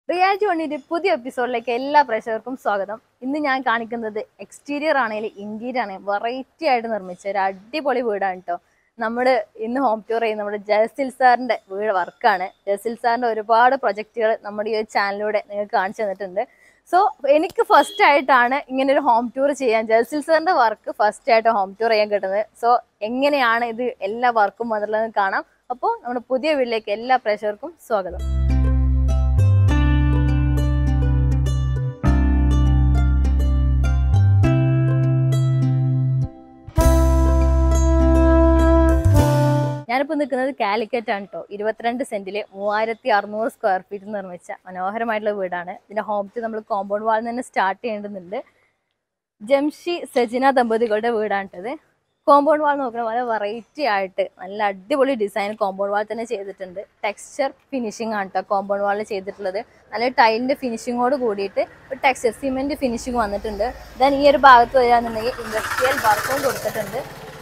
റിയാജ് വണ്ണിന്റെ പുതിയ എപ്പിസോഡിലേക്ക് എല്ലാ പ്രേക്ഷകർക്കും സ്വാഗതം ഇന്ന് ഞാൻ കാണിക്കുന്നത് എക്സ്റ്റീരിയർ ആണെങ്കിലും ഇന്റീരിയർ ആണെങ്കിലും വെറൈറ്റി ആയിട്ട് നിർമ്മിച്ച ഒരു അടിപൊളി വീടാണ് കേട്ടോ നമ്മൾ ഇന്ന് ഹോം ടൂർ ചെയ്യുന്ന നമ്മുടെ ജയസിൽ സാറിന്റെ വീട് വർക്കാണ് ജയസിൽ സാറിന്റെ ഒരുപാട് പ്രൊജക്റ്റുകൾ നമ്മുടെ ഈ ഒരു ചാനലിലൂടെ നിങ്ങൾക്ക് കാണിച്ചു തന്നിട്ടുണ്ട് സോ എനിക്ക് ഫസ്റ്റ് ആയിട്ടാണ് ഇങ്ങനെ ഒരു ഹോം ടൂർ ചെയ്യാൻ ജയസിൽ സാറിന്റെ വർക്ക് ഫസ്റ്റ് ആയിട്ട് ഹോം ടൂർ ചെയ്യാൻ കിട്ടുന്നത് സോ എങ്ങനെയാണ് ഇത് എല്ലാ വർക്കും വന്നിട്ടുള്ളത് കാണാം അപ്പോൾ നമ്മുടെ പുതിയ വീട്ടിലേക്ക് എല്ലാ പ്രേക്ഷകർക്കും സ്വാഗതം ഞാനിപ്പോൾ നിൽക്കുന്നത് കാലിക്കറ്റ് ആണ് കേട്ടോ ഇരുപത്തിരണ്ട് സെന്റില് മൂവായിരത്തി അറുന്നൂറ് സ്ക്വയർ ഫീറ്റ് നിർമ്മിച്ച മനോഹരമായിട്ടുള്ള വീടാണ് ഇതിന്റെ ഹോംറ്റ് നമ്മൾ കോമ്പൗണ്ട് വാളിൽ നിന്ന് സ്റ്റാർട്ട് ചെയ്യേണ്ടതുണ്ട് ജംഷി സജിന ദമ്പതികളുടെ വീടാണിട്ടത് കോമ്പൗണ്ട് വാൾ നോക്കുന്ന വളരെ വെറൈറ്റി ആയിട്ട് നല്ല അടിപൊളി ഡിസൈൻ കോമ്പൗണ്ട് വാൾ തന്നെ ചെയ്തിട്ടുണ്ട് ടെക്സ്ചർ ഫിനിഷിംഗ് ആണ് കേട്ടോ കോമ്പൗണ്ട് വാളിൽ ചെയ്തിട്ടുള്ളത് നല്ല ടൈലിന്റെ ഫിനിഷിങ്ങോട് കൂടിയിട്ട് ഒരു ടെക്സ്ചർ സിമെന്റ് ഫിനിഷിംഗ് വന്നിട്ടുണ്ട് ദെൻ ഈ ഒരു ഭാഗത്ത് വരികയാണെന്നുണ്ടെങ്കിൽ ഇൻഡസ്ട്രിയൽ വർക്കും കൊടുത്തിട്ടുണ്ട്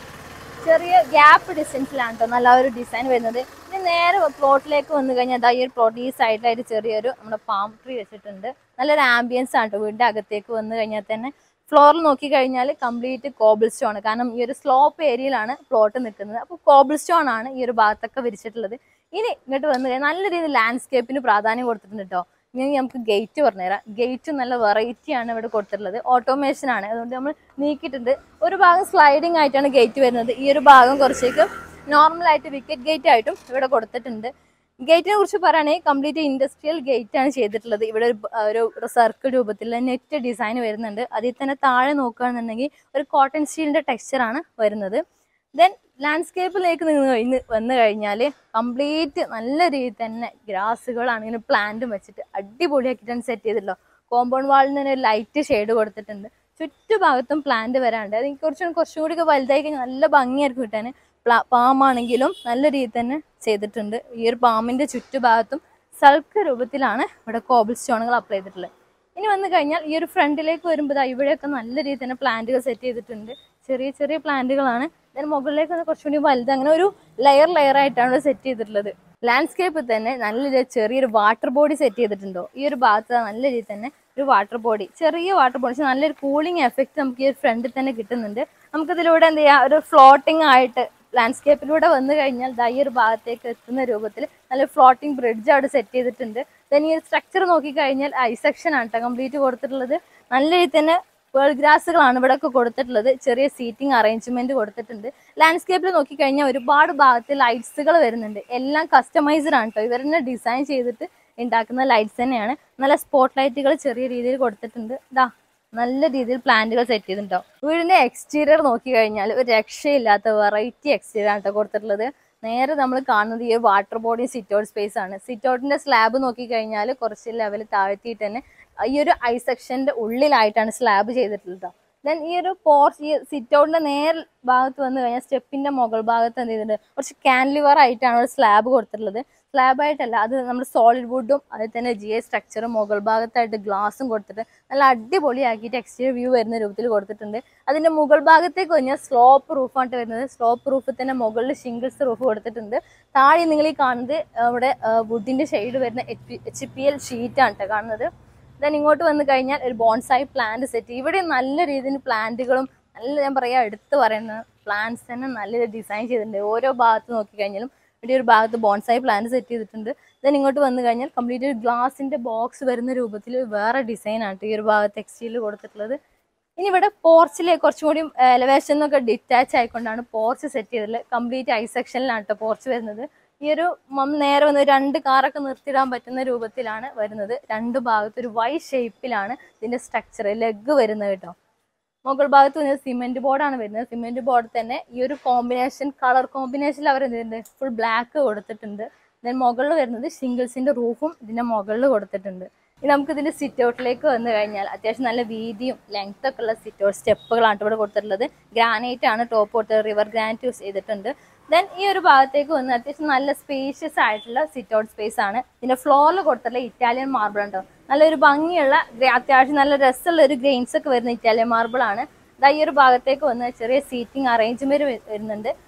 ചെറിയ ഗ്യാപ്പ് ഡിസ്റ്റൻസിലാണ് കേട്ടോ നല്ല ഒരു ഡിസൈൻ വരുന്നത് ഇനി നേരെ പ്ലോട്ടിലേക്ക് വന്നു കഴിഞ്ഞാൽ അതാ ഈ ഒരു പ്ലോട്ട് ഈ സൈഡിലായിട്ട് ചെറിയൊരു നമ്മുടെ പാം ട്രീ വെച്ചിട്ടുണ്ട് നല്ലൊരു ആംബിയൻസ് ആണ് കേട്ടോ വീടിന്റെ അകത്തേക്ക് വന്നു കഴിഞ്ഞാൽ തന്നെ ഫ്ലോറിൽ നോക്കി കഴിഞ്ഞാൽ കംപ്ലീറ്റ് കോബിൾ സ്റ്റോൺ കാരണം ഈ ഒരു സ്ലോപ്പ് ഏരിയയിലാണ് പ്ലോട്ട് നിൽക്കുന്നത് അപ്പോൾ കോബിൾ സ്റ്റോൺ ആണ് ഈ ഒരു ഭാഗത്തൊക്കെ വിരിച്ചിട്ടുള്ളത് ഇനി ഇങ്ങോട്ട് വന്നു കഴിഞ്ഞാൽ നല്ല രീതിയിൽ ലാൻഡ്സ്കേപ്പിന് പ്രാധാന്യം കൊടുത്തിട്ടുണ്ട് കേട്ടോ ഇനി നമുക്ക് ഗേറ്റ് പറഞ്ഞുതരാം ഗേറ്റ് നല്ല വെറൈറ്റി ആണ് ഇവിടെ കൊടുത്തിട്ടുള്ളത് ഓട്ടോമേഷൻ ആണ് അതുകൊണ്ട് നമ്മൾ നീക്കിയിട്ടുണ്ട് ഒരു ഭാഗം സ്ലൈഡിംഗ് ആയിട്ടാണ് ഗേറ്റ് വരുന്നത് ഈ ഒരു ഭാഗം കുറച്ചേക്ക് നോർമൽ ആയിട്ട് വിക്കറ്റ് ഗേറ്റ് ആയിട്ടും ഇവിടെ കൊടുത്തിട്ടുണ്ട് ഗേറ്റിനെ കുറിച്ച് പറയുകയാണെങ്കിൽ കംപ്ലീറ്റ് ഇൻഡസ്ട്രിയൽ ഗേറ്റ് ആണ് ചെയ്തിട്ടുള്ളത് ഇവിടെ ഒരു ഒരു സർക്കിൾ രൂപത്തിൽ നെറ്റ് ഡിസൈൻ വരുന്നുണ്ട് അതിൽ തന്നെ താഴെ നോക്കുകയാണെന്നുണ്ടെങ്കിൽ ഒരു കോട്ടൺ സ്റ്റീലിന്റെ ടെക്സ്ചർ ആണ് വരുന്നത് ദെൻ ലാൻഡ്സ്കേപ്പിലേക്ക് നിന്ന് കഴിഞ്ഞ് വന്നു കഴിഞ്ഞാൽ കംപ്ലീറ്റ് നല്ല രീതിയിൽ തന്നെ ഗ്രാസുകളാണെങ്കിലും പ്ലാന്റും വെച്ചിട്ട് അടിപൊളിയാക്കിയിട്ടാണ് സെറ്റ് ചെയ്തിട്ടുള്ളൂ കോമ്പൗണ്ട് വാളിൽ നിന്ന് ഒരു ലൈറ്റ് ഷെയ്ഡ് കൊടുത്തിട്ടുണ്ട് ചുറ്റുഭാഗത്തും പ്ലാന്റ് വരാണ്ട് അത് കുറച്ചും കുറച്ചും കൂടി ഒക്കെ വലുതായി കഴിഞ്ഞാൽ നല്ല ഭംഗിയായിരിക്കും കിട്ടാൻ പാമാണെങ്കിലും നല്ല രീതിയിൽ തന്നെ ചെയ്തിട്ടുണ്ട് ഈ ഒരു പാമ്പിന്റെ ചുറ്റുഭാഗത്തും സൾക്ക് രൂപത്തിലാണ് ഇവിടെ കോബിൾ സ്റ്റോണുകൾ അപ്ലൈ ചെയ്തിട്ടുള്ളത് ഇനി വന്നു കഴിഞ്ഞാൽ ഈ ഒരു ഫ്രണ്ടിലേക്ക് വരുമ്പോൾ ദാ ഇവിടെയൊക്കെ നല്ല രീതിയിൽ തന്നെ പ്ലാന്റുകൾ സെറ്റ് ചെയ്തിട്ടുണ്ട് ചെറിയ ചെറിയ പ്ലാന്റുകളാണ് then മുകളിലേക്ക് വന്ന് കുറച്ചുകൂടി വലുത് അങ്ങനെ ഒരു ലെയർ ലെയർ ആയിട്ടാണ് ഇവിടെ സെറ്റ് ചെയ്തിട്ടുള്ളത് ലാൻഡ്സ്കേപ്പിൽ തന്നെ നല്ല രീതിയിൽ ചെറിയൊരു വാട്ടർ ബോഡി സെറ്റ് ചെയ്തിട്ടുണ്ടോ ഈ ഒരു ഭാഗത്ത് നല്ല രീതിയിൽ തന്നെ ഒരു വാട്ടർ ബോഡി ചെറിയ വാട്ടർ ബോഡി പക്ഷെ നല്ലൊരു കൂളിംഗ് എഫക്റ്റ് നമുക്ക് ഈ ഒരു ഫ്രണ്ടിൽ തന്നെ കിട്ടുന്നുണ്ട് നമുക്കിതിലൂടെ എന്ത് ചെയ്യാം ഒരു ഫ്ലോട്ടിംഗ് ആയിട്ട് ലാൻഡ്സ്കേപ്പിലൂടെ വന്നു കഴിഞ്ഞാൽ ദാ ഈ ഒരു ഭാഗത്തേക്ക് എത്തുന്ന രൂപത്തിൽ നല്ല ഫ്ലോട്ടിംഗ് ബ്രിഡ്ജ് അവിടെ സെറ്റ് ചെയ്തിട്ടുണ്ട് ദെൻ ഈ സ്ട്രക്ചർ നോക്കിക്കഴിഞ്ഞാൽ ഐ സെക്ഷൻ ആണ് കേട്ടോ കംപ്ലീറ്റ് കൊടുത്തിട്ടുള്ളത് നല്ല രീതിയിൽ തന്നെ പേൾ ഗ്രാസുകളാണ് ഇവിടെ ഒക്കെ കൊടുത്തിട്ടുള്ളത് ചെറിയ സീറ്റിംഗ് അറേഞ്ച്മെന്റ് കൊടുത്തിട്ടുണ്ട് ലാൻഡ്സ്കേപ്പിൽ നോക്കിക്കഴിഞ്ഞാൽ ഒരുപാട് ഭാഗത്ത് ലൈറ്റ്സുകൾ വരുന്നുണ്ട് എല്ലാം കസ്റ്റമൈസ്ഡ് ആണ് കേട്ടോ ഇവർ തന്നെ ഡിസൈൻ ചെയ്തിട്ട് ഉണ്ടാക്കുന്ന ലൈറ്റ്സ് തന്നെയാണ് നല്ല സ്പോട്ട് ലൈറ്റുകൾ ചെറിയ രീതിയിൽ കൊടുത്തിട്ടുണ്ട് ഇതാ നല്ല രീതിയിൽ പ്ലാന്റുകൾ സെറ്റ് ചെയ്തിട്ടുണ്ടാവും വീടിന്റെ എക്സ്റ്റീരിയർ നോക്കി കഴിഞ്ഞാൽ ഒരു രക്ഷയില്ലാത്ത വെറൈറ്റി എക്സ്റ്റീരിയർ ആണ് കേട്ടോ കൊടുത്തിട്ടുള്ളത് നേരെ നമ്മൾ കാണുന്നത് ഈ water body sit out space ആണ് സിറ്റ് ഔട്ടിന്റെ സ്ലാബ് നോക്കി കഴിഞ്ഞാൽ കുറച്ച് ലെവൽ താഴ്ത്തിയിട്ട് തന്നെ ഈ ഒരു ഐ സെക്ഷന്റെ ഉള്ളിലായിട്ടാണ് സ്ലാബ് ചെയ്തിട്ടുള്ളത് ദെൻ ഈ ഒരു പോർച്ച് ഈ സിറ്റ് ഔട്ടിന്റെ നേർ ഭാഗത്ത് വന്നു കഴിഞ്ഞാൽ സ്റ്റെപ്പിന്റെ മുകൾ ഭാഗത്ത് എന്ത് ചെയ്തിട്ടുണ്ട് കുറച്ച് കാൻലിവർ ആയിട്ടാണ് ഒരു സ്ലാബ് കൊടുത്തിട്ടുള്ളത് സ്ലാബ് ആയിട്ടല്ല അത് നമ്മൾ സോളിഡ് വുഡും അതിൽ തന്നെ ജി ഐ സ്ട്രക്ചറും മുകൾ ഭാഗത്തായിട്ട് ഗ്ലാസും കൊടുത്തിട്ട് നല്ല അടിപൊളിയാക്കിയിട്ട് എക്സ്റ്റീരിയർ വ്യൂ വരുന്ന രൂപത്തിൽ കൊടുത്തിട്ടുണ്ട് അതിന്റെ മുകൾ ഭാഗത്തേക്ക് കഴിഞ്ഞാൽ സ്ലോപ്പ് റൂഫാണ് വരുന്നത് സ്ലോപ്പ് റൂഫിൽ തന്നെ മുകളിൽ ഷിംഗിൾസ് റൂഫ് കൊടുത്തിട്ടുണ്ട് താഴെ നിങ്ങൾ ഈ കാണുന്നത് അവിടെ വുഡിന്റെ ഷെയ്ഡ് വരുന്ന എച്ച് പി എൽ ഷീറ്റാണ് കേട്ടോ കാണുന്നത് ദെൻ ഇങ്ങോട്ട് വന്നു കഴിഞ്ഞാൽ ഒരു ബോൺസായി പ്ലാന്റ് സെറ്റ് ഇവിടെ നല്ല രീതിയിൽ പ്ലാന്റുകളും നല്ല ഞാൻ പറയാ എടുത്ത് പറയുന്ന പ്ലാന്റ്സ് തന്നെ നല്ല ഡിസൈൻ ചെയ്തിട്ടുണ്ട് ഓരോ ഭാഗത്ത് നോക്കിക്കഴിഞ്ഞാലും ഇവിടെ ഒരു ഭാഗത്ത് ബോൺസായി പ്ലാന്റ് സെറ്റ് ചെയ്തിട്ടുണ്ട് ദെൻ ഇങ്ങോട്ട് വന്നു കഴിഞ്ഞാൽ കംപ്ലീറ്റ് ഒരു ഗ്ലാസിന്റെ ബോക്സ് വരുന്ന രൂപത്തിൽ വേറെ ഡിസൈൻ ആണ് ഈ ഒരു ഭാഗത്ത് ടെക്സ്റ്റൈൽ കൊടുത്തിട്ടുള്ളത് ഇനി ഇവിടെ പോർച്ചിലെ കുറച്ചും കൂടി എലവേഷൻ എന്നൊക്കെ ഡിറ്റാച്ച് ആയിക്കൊണ്ടാണ് പോർച്ച് സെറ്റ് ചെയ്തിട്ടുള്ളത് കംപ്ലീറ്റ് ഐ സെക്ഷനിലാണ് കേട്ടോ പോർച്ച് വരുന്നത് ഈ ഒരു മം നേരെ വന്ന് രണ്ട് കാറൊക്കെ നിർത്തിയിടാൻ പറ്റുന്ന രൂപത്തിലാണ് വരുന്നത് രണ്ട് ഭാഗത്ത് ഒരു വൈ ഷേപ്പിലാണ് ഇതിന്റെ സ്ട്രക്ചർ ലെഗ് വരുന്നത് കേട്ടോ മുകൾ ഭാഗത്ത് വരുന്നത് സിമെന്റ് ബോർഡാണ് വരുന്നത് സിമെന്റ് ബോർഡ് തന്നെ ഈ ഒരു കോമ്പിനേഷൻ കളർ കോമ്പിനേഷനിൽ അവർ എന്ത് ചെയ്തിട്ടുണ്ട് ഫുൾ ബ്ലാക്ക് കൊടുത്തിട്ടുണ്ട് ദെൻ മുകളിൽ വരുന്നത് ഷിംഗിൾസിന്റെ റൂഫും ഇതിന്റെ മുകളിൽ കൊടുത്തിട്ടുണ്ട് ഇനി നമുക്ക് ഇതിന്റെ സിറ്റ് ഔട്ടിലേക്ക് വന്നു കഴിഞ്ഞാൽ അത്യാവശ്യം നല്ല വീതിയും ലെങ്ത് ഒക്കെ ഉള്ള സിറ്റ് ഔട്ട് സ്റ്റെപ്പുകളാണ് ഇവിടെ കൊടുത്തിട്ടുള്ളത് ഗ്രാനൈറ്റ് ആണ് ടോപ്പ് കൊടുത്തത് റിവർ ഗ്രാനൈറ്റ് യൂസ് ചെയ്തിട്ടുണ്ട് ദെൻ ഈ ഒരു ഭാഗത്തേക്ക് വന്ന് അത്യാവശ്യം നല്ല സ്പേഷ്യസ് ആയിട്ടുള്ള സിറ്റ് ഔട്ട് സ്പേസ് ആണ് ഇതിന്റെ ഫ്ലോറിൽ കൊടുത്തിട്ടുള്ള ഇറ്റാലിയൻ മാർബിൾ ഉണ്ടോ നല്ലൊരു ഭംഗിയുള്ള gra- അത്യാവശ്യം നല്ല രസമുള്ള ഒരു ഗ്രെയിൻസ് ഒക്കെ വരുന്ന ഇറ്റാലിയൻ മാർബിൾ ആണ് ദാ ഈ ഒരു ഭാഗത്തേക്ക് വന്ന് ചെറിയ സീറ്റിംഗ് അറേഞ്ച്മെന്റ് വരുന്നുണ്ട്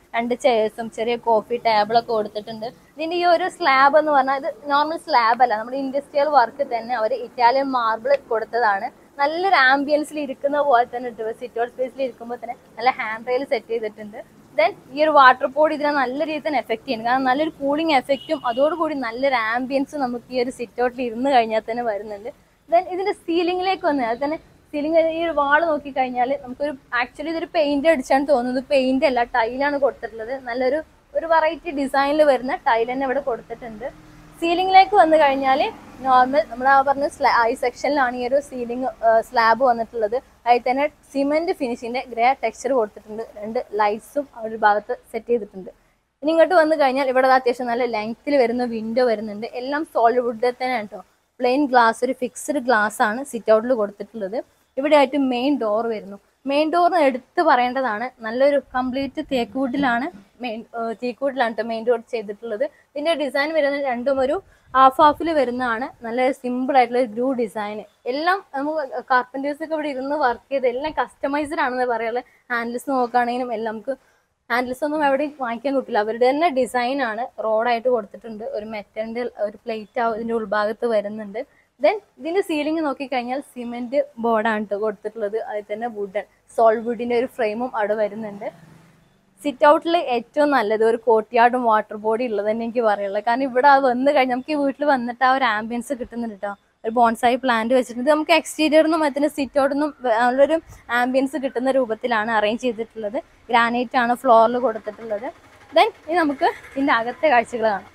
രണ്ട് ചെയർസും ചെറിയ കോഫി ടേബിളൊക്കെ കൊടുത്തിട്ടുണ്ട് ഇതിന്റെ ഈ ഒരു സ്ലാബ് എന്ന് പറഞ്ഞാൽ ഇത് നോർമൽ സ്ലാബ് അല്ല നമ്മുടെ ഇൻഡസ്ട്രിയൽ വർക്ക് തന്നെ അവർ ഇറ്റാലിയൻ മാർബിൾ കൊടുത്തതാണ് നല്ലൊരു ആംബിയൻസിൽ ഇരിക്കുന്ന പോലെ തന്നെ ഇട്ട് സിറ്റ് ഔട്ട് സ്പേസിൽ ഇരിക്കുമ്പോൾ തന്നെ നല്ല ഹാൻഡ് റെയിൽ സെറ്റ് ചെയ്തിട്ടുണ്ട് ദെൻ ഈ ഒരു വാട്ടർ ബോർഡ് ഇതിനെ നല്ല രീതിയിൽ തന്നെ എഫക്ട് ചെയ്യുന്നു കാരണം നല്ലൊരു കൂളിംഗ് എഫക്റ്റും അതോടുകൂടി നല്ലൊരു ആംബിയൻസും നമുക്ക് ഈ ഒരു സിറ്റ് ഔട്ടിൽ ഇരുന്ന് കഴിഞ്ഞാൽ തന്നെ വരുന്നുണ്ട് ദെൻ ഇതിന്റെ സീലിംഗിലേക്ക് വന്ന് അത് തന്നെ സീലിംഗ് ഈ ഒരു വാള് നോക്കി കഴിഞ്ഞാൽ നമുക്കൊരു ആക്ച്വലി ഇതൊരു പെയിന്റ് അടിച്ചാണ് തോന്നുന്നത് പെയിന്റ് അല്ല ടൈലാണ് കൊടുത്തിട്ടുള്ളത് നല്ലൊരു ഒരു വെറൈറ്റി ഡിസൈനിൽ വരുന്ന ടൈൽ തന്നെ ഇവിടെ കൊടുത്തിട്ടുണ്ട് സീലിംഗിലേക്ക് വന്നു കഴിഞ്ഞാൽ നോർമൽ നമ്മൾ ആ പറഞ്ഞ സ്ലാ ഐ സെക്ഷനിലാണ് ഈ ഒരു സീലിംഗ് സ്ലാബ് വന്നിട്ടുള്ളത് അതിൽ തന്നെ സിമെന്റ് ഫിനിഷിന്റെ ഗ്രേ ടെക്സ്ചർ കൊടുത്തിട്ടുണ്ട് രണ്ട് ലൈറ്റ്സും ആ ഒരു ഭാഗത്ത് സെറ്റ് ചെയ്തിട്ടുണ്ട് ഇനി ഇങ്ങോട്ട് വന്നു കഴിഞ്ഞാൽ ഇവിടെ ദാ അത്യാവശ്യം നല്ല ലെങ്ത്തിൽ വരുന്ന വിൻഡോ വരുന്നുണ്ട് എല്ലാം സോളിഡ് വുഡ് തന്നെ കേട്ടോ പ്ലെയിൻ ഗ്ലാസ് ഒരു ഫിക്സ്ഡ് ഗ്ലാസ് ആണ് സിറ്റ് ഔട്ടിൽ കൊടുത്തിട്ടുള്ളത് ഇവിടെ ആയിട്ട് മെയിൻ ഡോർ വരുന്നു മെയിൻ ഡോറിന് എടുത്ത് പറയേണ്ടതാണ് നല്ലൊരു കംപ്ലീറ്റ് തേക്കുകൂട്ടിലാണ് മെയിൻ തേക്കുകൂട്ടിലാണ് കേട്ടോ മെയിൻ ഡോർ ചെയ്തിട്ടുള്ളത് ഇതിന്റെ ഡിസൈൻ വരുന്നത് രണ്ടും ഒരു ഹാഫ് ഹാഫിൽ വരുന്നതാണ് നല്ല സിമ്പിൾ ആയിട്ടുള്ള ഒരു ഗ്രൂ ഡിസൈൻ എല്ലാം നമുക്ക് കാർപ്പൻറ്റേഴ്സ് ഒക്കെ ഇവിടെ ഇരുന്ന് വർക്ക് ചെയ്ത് എല്ലാം കസ്റ്റമൈസ്ഡ് ആണെന്ന് പറയാനുള്ളത് ഹാൻഡിൽസ് നോക്കുകയാണെങ്കിലും എല്ലാം നമുക്ക് ഹാൻഡിൽസ് ഒന്നും എവിടെയും വാങ്ങിക്കാൻ കിട്ടില്ല അവരുടെ തന്നെ ഡിസൈൻ ആണ് റോഡായിട്ട് കൊടുത്തിട്ടുണ്ട് ഒരു മെറ്റലിന്റെ ഒരു പ്ലേറ്റ് ഇതിന്റെ ഉൾഭാഗത്ത് വരുന്നുണ്ട് ദെൻ ഇതിന്റെ സീലിംഗ് നോക്കിക്കഴിഞ്ഞാൽ സിമെന്റ് ബോർഡാണ് കേട്ടോ കൊടുത്തിട്ടുള്ളത് അതിൽ തന്നെ വുഡൻ സോൾ വുഡിന്റെ ഒരു ഫ്രെയിമും അവിടെ വരുന്നുണ്ട് സിറ്റ് ഔട്ടിൽ ഏറ്റവും നല്ലത് ഒരു കോട്ടിയാടും വാട്ടർ ബോഡി ഉള്ളത് തന്നെ എനിക്ക് പറയുള്ളത് കാരണം ഇവിടെ അത് വന്നു കഴിഞ്ഞാൽ നമുക്ക് ഈ വീട്ടിൽ വന്നിട്ട് ആ ഒരു ആംബിയൻസ് കിട്ടുന്നുണ്ട് കേട്ടോ ഒരു ബോൺസായി പ്ലാന്റ് വെച്ചിട്ടുണ്ട് നമുക്ക് എക്സ്റ്റീരിയറിനും അതിന് സിറ്റ് ഔട്ടിനും നല്ലൊരു ആംബിയൻസ് കിട്ടുന്ന രൂപത്തിലാണ് അറേഞ്ച് ചെയ്തിട്ടുള്ളത് ഗ്രാനൈറ്റ് ആണ് ഫ്ലോറിൽ കൊടുത്തിട്ടുള്ളത് ദെൻ ഇനി നമുക്ക് ഇതിന്റെ അകത്തെ കാഴ്ചകൾ കാണാം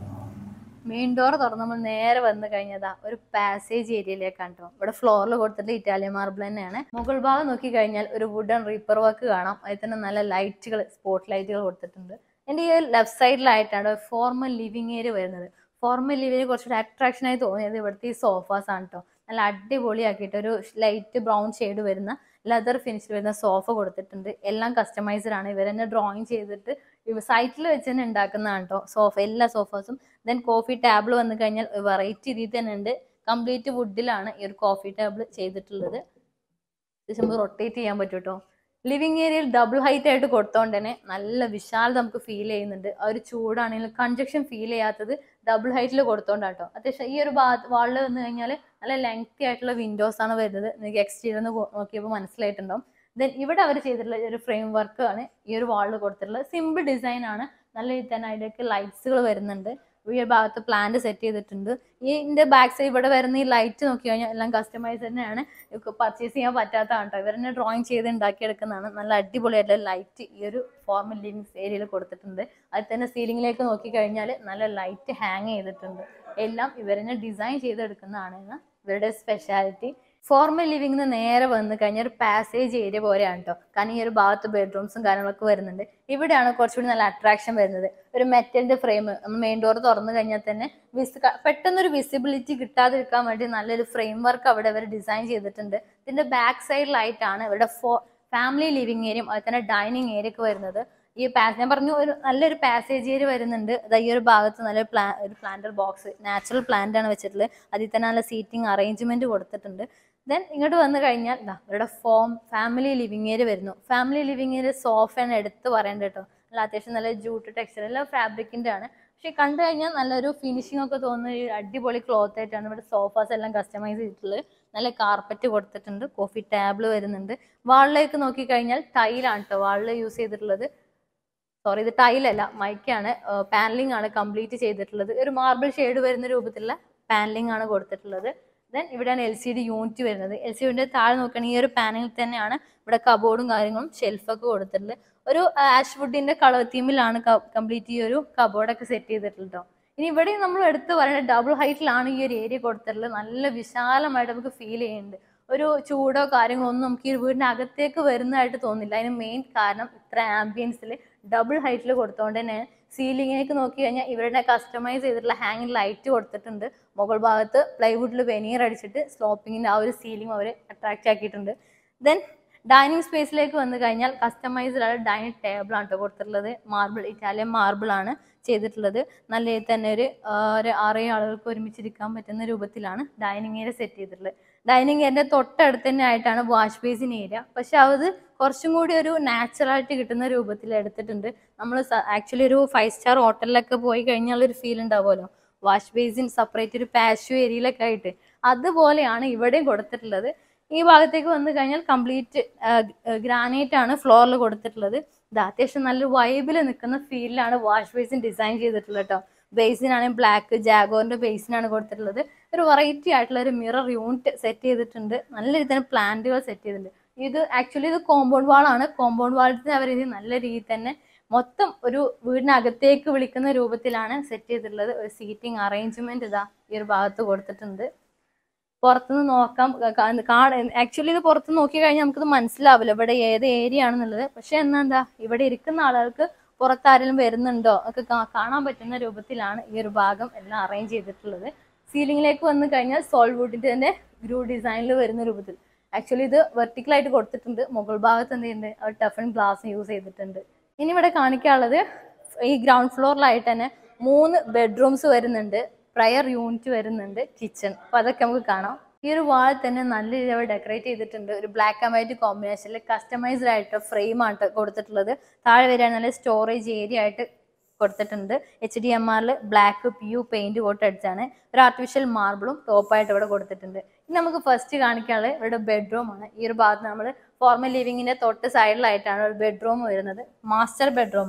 മെയിൻ ഡോർ തുറന്ന് നമ്മൾ നേരെ വന്നു കഴിഞ്ഞതാ ഒരു പാസേജ് ഏരിയയിലേക്കാണ് കേട്ടോ ഇവിടെ ഫ്ലോറിൽ കൊടുത്തിട്ട് ഇറ്റാലിയൻ മാർബിൾ തന്നെയാണ് മുകൾ ഭാഗം നോക്കി കഴിഞ്ഞാൽ ഒരു വുഡൻ റീപ്പർ വർക്ക് കാണാം അതിൽ തന്നെ നല്ല ലൈറ്റുകൾ സ്പോട്ട് ലൈറ്റുകൾ കൊടുത്തിട്ടുണ്ട് എൻ്റെ ഈ ലെഫ്റ്റ് സൈഡിലായിട്ടാണ് ഫോർമൽ ലിവിങ് ഏരിയ വരുന്നത് ഫോർമൽ ലിവിങ് കുറച്ചുകൂടി അട്രാക്ഷൻ ആയി തോന്നിയത് ഇവിടുത്തെ ഈ സോഫാസ് ആണ് കേട്ടോ നല്ല അടിപൊളിയാക്കിയിട്ട് ഒരു ലൈറ്റ് ബ്രൗൺ ഷെയ്ഡ് വരുന്ന ലെതർ ഫിനിഷിൽ വരുന്ന സോഫ കൊടുത്തിട്ടുണ്ട് എല്ലാം കസ്റ്റമൈസ്ഡ് ആണ് ഇവർ തന്നെ ഡ്രോയിങ് ചെയ്തിട്ട് സൈറ്റിൽ വെച്ച് തന്നെ ഉണ്ടാക്കുന്നതാണ് കേട്ടോ സോഫ എല്ലാ സോഫാസും ദെൻ കോഫി ടേബിൾ വന്നു കഴിഞ്ഞാൽ വെറൈറ്റി രീതിയിൽ തന്നെ ഉണ്ട് കംപ്ലീറ്റ് വുഡിലാണ് ഈ ഒരു കോഫി ടേബിൾ ചെയ്തിട്ടുള്ളത് നമുക്ക് റൊട്ടേറ്റ് ചെയ്യാൻ പറ്റും കേട്ടോ ലിവിങ് ഏരിയയിൽ ഡബിൾ ഹൈറ്റ് ആയിട്ട് കൊടുത്തോണ്ട് തന്നെ നല്ല വിശാലത നമുക്ക് ഫീൽ ചെയ്യുന്നുണ്ട് ആ ഒരു ചൂടാണെങ്കിലും കൺജക്ഷൻ ഫീൽ ചെയ്യാത്തത് ഡബിൾ ഹൈറ്റിൽ കൊടുത്തോണ്ടാണ് കേട്ടോ അത്യാവശ്യം ഈ ഒരു വാളിൽ വന്നു കഴിഞ്ഞാൽ നല്ല ലെങ്തി ആയിട്ടുള്ള വിൻഡോസ് ആണ് വരുന്നത് നിങ്ങൾക്ക് എക്സ്റ്റീരിയർ നോക്കിയപ്പോൾ മനസ്സിലായിട്ടുണ്ടാവും ദെൻ ഇവിടെ അവർ ചെയ്തിട്ടുള്ള ഒരു ഫ്രെയിം വർക്ക് ആണ് ഈ ഒരു വാളിൽ കൊടുത്തിട്ടുള്ളത് സിമ്പിൾ ഡിസൈൻ ആണ് നല്ല രീതിയിൽ തന്നെ അതിലേക്ക് ലൈറ്റ്സുകൾ വരുന്നുണ്ട് ഈ ഒരു ഭാഗത്ത് പ്ലാന്റ് സെറ്റ് ചെയ്തിട്ടുണ്ട് ഈ ഇതിന്റെ ബാക്ക് സൈഡ് ഇവിടെ വരുന്ന ഈ ലൈറ്റ് നോക്കി കഴിഞ്ഞാൽ എല്ലാം കസ്റ്റമൈസ് തന്നെയാണ് പർച്ചേസ് ചെയ്യാൻ പറ്റാത്തതാണ് കേട്ടോ ഇവർ തന്നെ ഡ്രോയിങ് ചെയ്ത് ഉണ്ടാക്കിയെടുക്കുന്നതാണ് നല്ല അടിപൊളിയായിട്ടുള്ള ലൈറ്റ് ഈ ഒരു ഫോർമൽ ലിവിങ്സ് ഏരിയയിൽ കൊടുത്തിട്ടുണ്ട് അതിൽ തന്നെ സീലിംഗിലേക്ക് നോക്കി കഴിഞ്ഞാൽ നല്ല ലൈറ്റ് ഹാങ് ചെയ്തിട്ടുണ്ട് എല്ലാം ഇവർ തന്നെ ഡിസൈൻ ചെയ്തെടുക്കുന്നതാണ് ഇവരുടെ സ്പെഷ്യാലിറ്റി ഫോർമൽ ലിവിംഗിന് നേരെ വന്നു കഴിഞ്ഞാൽ ഒരു പാസേജ് ഏരിയ പോലെയാണ് കേട്ടോ കാരണം ഈ ഒരു ഭാഗത്ത് ബെഡ്റൂംസും കാര്യങ്ങളൊക്കെ വരുന്നുണ്ട് ഇവിടെയാണ് കുറച്ചുകൂടി നല്ല അട്രാക്ഷൻ വരുന്നത് ഒരു മെറ്റലിന്റെ ഫ്രെയിം നമ്മൾ മെയിൻ ഡോർ തുറന്നു കഴിഞ്ഞാൽ തന്നെ വിസ് പെട്ടെന്നൊരു വിസിബിലിറ്റി കിട്ടാതിരിക്കാൻ വേണ്ടി നല്ലൊരു ഫ്രെയിം വർക്ക് അവിടെ അവർ ഡിസൈൻ ചെയ്തിട്ടുണ്ട് ഇതിന്റെ ബാക്ക് സൈഡിലായിട്ടാണ് ഇവരുടെ ഫോ ഫാമിലി ലിവിംഗ് ഏരിയയും അതുപോലെ തന്നെ ഡൈനിങ് ഏരിയ ഒക്കെ വരുന്നത് ഈ പാസ് ഞാൻ പറഞ്ഞു ഒരു നല്ലൊരു പാസേജ് ഏരിയ വരുന്നുണ്ട് അത് ഈ ഒരു ഭാഗത്ത് നല്ലൊരു പ്ലാ ഒരു പ്ലാന്റർ ബോക്സ് നാച്ചുറൽ പ്ലാന്റ് ആണ് വെച്ചിട്ടുള്ളത് അതിൽ തന്നെ നല്ല സീറ്റിംഗ് അറേഞ്ച്മെന്റ് കൊടുത്തിട്ടുണ്ട് ദെൻ ഇങ്ങോട്ട് വന്നു കഴിഞ്ഞാൽ ഇതാ ഇവരുടെ ഫോം ഫാമിലി ലിവിങ് ഏരിയ വരുന്നു ഫാമിലി ലിവിങ് ഏരിയ സോഫയാണ് എടുത്ത് പറയേണ്ടത് കേട്ടോ നല്ല അത്യാവശ്യം നല്ല ജൂട്ട് ടെക്സ്ചർ എല്ലാം ഫാബ്രിക്കിന്റെ ആണ് പക്ഷെ കണ്ടു കഴിഞ്ഞാൽ നല്ലൊരു ഫിനിഷിംഗ് ഒക്കെ തോന്നുന്ന ഒരു അടിപൊളി ക്ലോത്ത് ആയിട്ടാണ് ഇവിടെ സോഫാസ് എല്ലാം കസ്റ്റമൈസ് ചെയ്തിട്ടുള്ളത് നല്ല കാർപ്പറ്റ് കൊടുത്തിട്ടുണ്ട് കോഫി ടേബിൾ വരുന്നുണ്ട് വാളിലേക്ക് നോക്കി കഴിഞ്ഞാൽ ടൈലാണ് കേട്ടോ വാളിൽ യൂസ് ചെയ്തിട്ടുള്ളത് സോറി ഇത് ടൈലല്ല മൈക്കാണ് പാനലിംഗ് ആണ് കംപ്ലീറ്റ് ചെയ്തിട്ടുള്ളത് ഒരു മാർബിൾ ഷെയ്ഡ് വരുന്ന രൂപത്തിലുള്ള പാനലിംഗ് ആണ് കൊടുത്തിട്ടുള്ളത് ദെൻ ഇവിടെയാണ് എൽ സി ഡി യൂണിറ്റ് വരുന്നത് എൽ സി ഡിന്റെ താഴെ നോക്കുകയാണെങ്കിൽ ഈ ഒരു പാനലിൽ തന്നെയാണ് ഇവിടെ കബോർഡും കാര്യങ്ങളും ഷെൽഫൊക്കെ കൊടുത്തിട്ടുള്ളത് ഒരു ആഷ് വുഡിന്റെ കളർ തീമിലാണ് കംപ്ലീറ്റ് ഈ ഒരു കബോർഡൊക്കെ സെറ്റ് ചെയ്തിട്ടുള്ളത് ഇനി ഇവിടെ നമ്മൾ എടുത്ത് പറയുന്നത് ഡബിൾ ഹൈറ്റിലാണ് ഈ ഒരു ഏരിയ കൊടുത്തിട്ടുള്ളത് നല്ല വിശാലമായിട്ട് നമുക്ക് ഫീൽ ചെയ്യുന്നുണ്ട് ഒരു ചൂടോ കാര്യങ്ങളോ ഒന്നും നമുക്ക് ഈ വീടിന്റെ അകത്തേക്ക് വരുന്നതായിട്ട് തോന്നില്ല അതിന് മെയിൻ കാരണം ഇത്ര ആംബിയൻസിൽ ഡബിൾ ഹൈറ്റിൽ കൊടുത്തോണ്ട് തന്നെ സീലിങ്ങിലേക്ക് നോക്കി കഴിഞ്ഞാൽ ഇവരുടെ കസ്റ്റമൈസ് ചെയ്തിട്ടുള്ള ഹാങ്ങിങ് ലൈറ്റ് കൊടുത്തിട്ടുണ്ട് മുകൾ ഭാഗത്ത് പ്ലൈവുഡിൽ വെനീർ അടിച്ചിട്ട് സ്ലോപ്പിങ്ങിന്റെ ആ ഒരു സീലിംഗ് അവർ അട്രാക്റ്റ് ആക്കിയിട്ടുണ്ട് ദെൻ ഡൈനിങ് സ്പേസിലേക്ക് വന്നു കഴിഞ്ഞാൽ കസ്റ്റമൈസ്ഡ് ആയ ഡൈനിങ് ടേബിൾ ആണ് കേട്ടോ കൊടുത്തിട്ടുള്ളത് മാർബിൾ ഇറ്റാലിയൻ മാർബിൾ ആണ് ചെയ്തിട്ടുള്ളത് നല്ല രീതിയിൽ തന്നെ ഒരു ആ, ഒരു ആറേഴ് ആളുകൾക്ക് ഒരുമിച്ചിരിക്കാൻ പറ്റുന്ന രൂപത്തിലാണ് ഡൈനിങ് ഏരിയ സെറ്റ് ചെയ്തിട്ടുള്ളത് ഡൈനിങ് ഏരിയ തൊട്ടടുത്ത് തന്നെ ആയിട്ടാണ് വാഷ് ബേസിൻ ഏരിയ പക്ഷെ അത് കുറച്ചും കൂടി ഒരു നാച്ചുറലായിട്ട് കിട്ടുന്ന രൂപത്തിൽ എടുത്തിട്ടുണ്ട് നമ്മൾ ആക്ച്വലി ഒരു ഫൈവ് സ്റ്റാർ ഹോട്ടലിലൊക്കെ പോയി കഴിഞ്ഞാൽ ഒരു ഫീൽ ഉണ്ടാവുമല്ലോ വാഷ് ബേസിൻ സെപ്പറേറ്റ് ഒരു പാഷ്യൂ ഏരിയയിലൊക്കെ ആയിട്ട് അതുപോലെയാണ് ഇവിടെയും കൊടുത്തിട്ടുള്ളത് ഈ ഭാഗത്തേക്ക് വന്നു കഴിഞ്ഞാൽ കംപ്ലീറ്റ് ഗ്രാനൈറ്റ് ആണ് ഫ്ലോറിൽ കൊടുത്തിട്ടുള്ളത് ഇത് അത്യാവശ്യം നല്ല വൈബിൽ നിൽക്കുന്ന ഫീലിലാണ് വാഷ് ബേസിൻ ഡിസൈൻ ചെയ്തിട്ടുള്ളത് കേട്ടോ ബേസിനാണ് ബ്ലാക്ക് ജാഗോറിന്റെ ബേസിനാണ് കൊടുത്തിട്ടുള്ളത് ഒരു വെറൈറ്റി ആയിട്ടുള്ള ഒരു മിറർ യൂണിറ്റ് സെറ്റ് ചെയ്തിട്ടുണ്ട് നല്ല രീതിയിൽ തന്നെ പ്ലാന്റുകൾ സെറ്റ് ചെയ്തിട്ടുണ്ട് ഇത് ആക്ച്വലി ഇത് കോമ്പൗണ്ട് വാളാണ് കോമ്പൗണ്ട് വാളിന് അവർ ഇത് നല്ല രീതിയിൽ തന്നെ മൊത്തം ഒരു വീടിനകത്തേക്ക് വിളിക്കുന്ന രൂപത്തിലാണ് സെറ്റ് ചെയ്തിട്ടുള്ളത് ഒരു സീറ്റിംഗ് അറേഞ്ച്മെന്റ് ഇതാ ഈ ഒരു ഭാഗത്ത് കൊടുത്തിട്ടുണ്ട് പുറത്തുനിന്ന് നോക്കാം ആക്ച്വലി ഇത് പുറത്ത് നോക്കി കഴിഞ്ഞാൽ നമുക്കിത് മനസ്സിലാവില്ല ഇവിടെ ഏത് ഏരിയ ആണെന്നുള്ളത് പക്ഷെ എന്നാ എന്താ ഇവിടെ ഇരിക്കുന്ന ആളുകൾക്ക് പുറത്താരെങ്കിലും വരുന്നുണ്ടോ ഒക്കെ കാ- കാണാൻ പറ്റുന്ന രൂപത്തിലാണ് ഈ ഒരു ഭാഗം എല്ലാം അറേഞ്ച് ചെയ്തിട്ടുള്ളത് സീലിംഗിലേക്ക് വന്നു കഴിഞ്ഞാൽ സോൾവുഡിന്റെ തന്നെ ഗ്രൂ ഡിസൈനിൽ വരുന്ന രൂപത്തിൽ ആക്ച്വലി ഇത് വെർട്ടിക്കൽ ആയിട്ട് കൊടുത്തിട്ടുണ്ട് മുകൾ ഭാഗത്ത് എന്ത് ചെയ്യുന്നുണ്ട് ടഫൻ ഗ്ലാസ് യൂസ് ചെയ്തിട്ടുണ്ട് ഇനി ഇവിടെ കാണിക്കാനുള്ളത് ഈ ഗ്രൗണ്ട് ഫ്ലോറിലായിട്ട് തന്നെ മൂന്ന് ബെഡ്റൂംസ് വരുന്നുണ്ട് പ്രയർ യൂണിറ്റ് വരുന്നുണ്ട് കിച്ചൺ അപ്പൊ അതൊക്കെ നമുക്ക് കാണാം ഈ ഒരു വാൾ തന്നെ നല്ല രീതിയിൽ അവർ ഡെക്കറേറ്റ് ചെയ്തിട്ടുണ്ട് ഒരു ബ്ലാക്ക് ആൻഡ് വൈറ്റ് കോമ്പിനേഷനിൽ കസ്റ്റമൈസ്ഡ് ആയിട്ട് ഫ്രെയിം ആണ് കൊടുത്തിട്ടുള്ളത് താഴെ വരിക നല്ല സ്റ്റോറേജ് ഏരിയ ആയിട്ട് കൊടുത്തിട്ടുണ്ട് എച്ച് ഡി എം ആറിൽ black P U paint coat അടിച്ചാണ് ഒരു ആർട്ടിഫിഷ്യൽ മാർബിളും ടോപ്പായിട്ട് ഇവിടെ കൊടുത്തിട്ടുണ്ട് ഇനി നമുക്ക് ഫസ്റ്റ് കാണിക്കാനുള്ളത് ഇവിടെ ബെഡ്റൂം ആണ് ഈ ഒരു ഭാഗത്ത് നമ്മൾ ഫോർമൽ ലിവിങ്ങിന്റെ തൊട്ട് സൈഡിലായിട്ടാണ് ഒരു ബെഡ്റൂം വരുന്നത് മാസ്റ്റർ ബെഡ്റൂം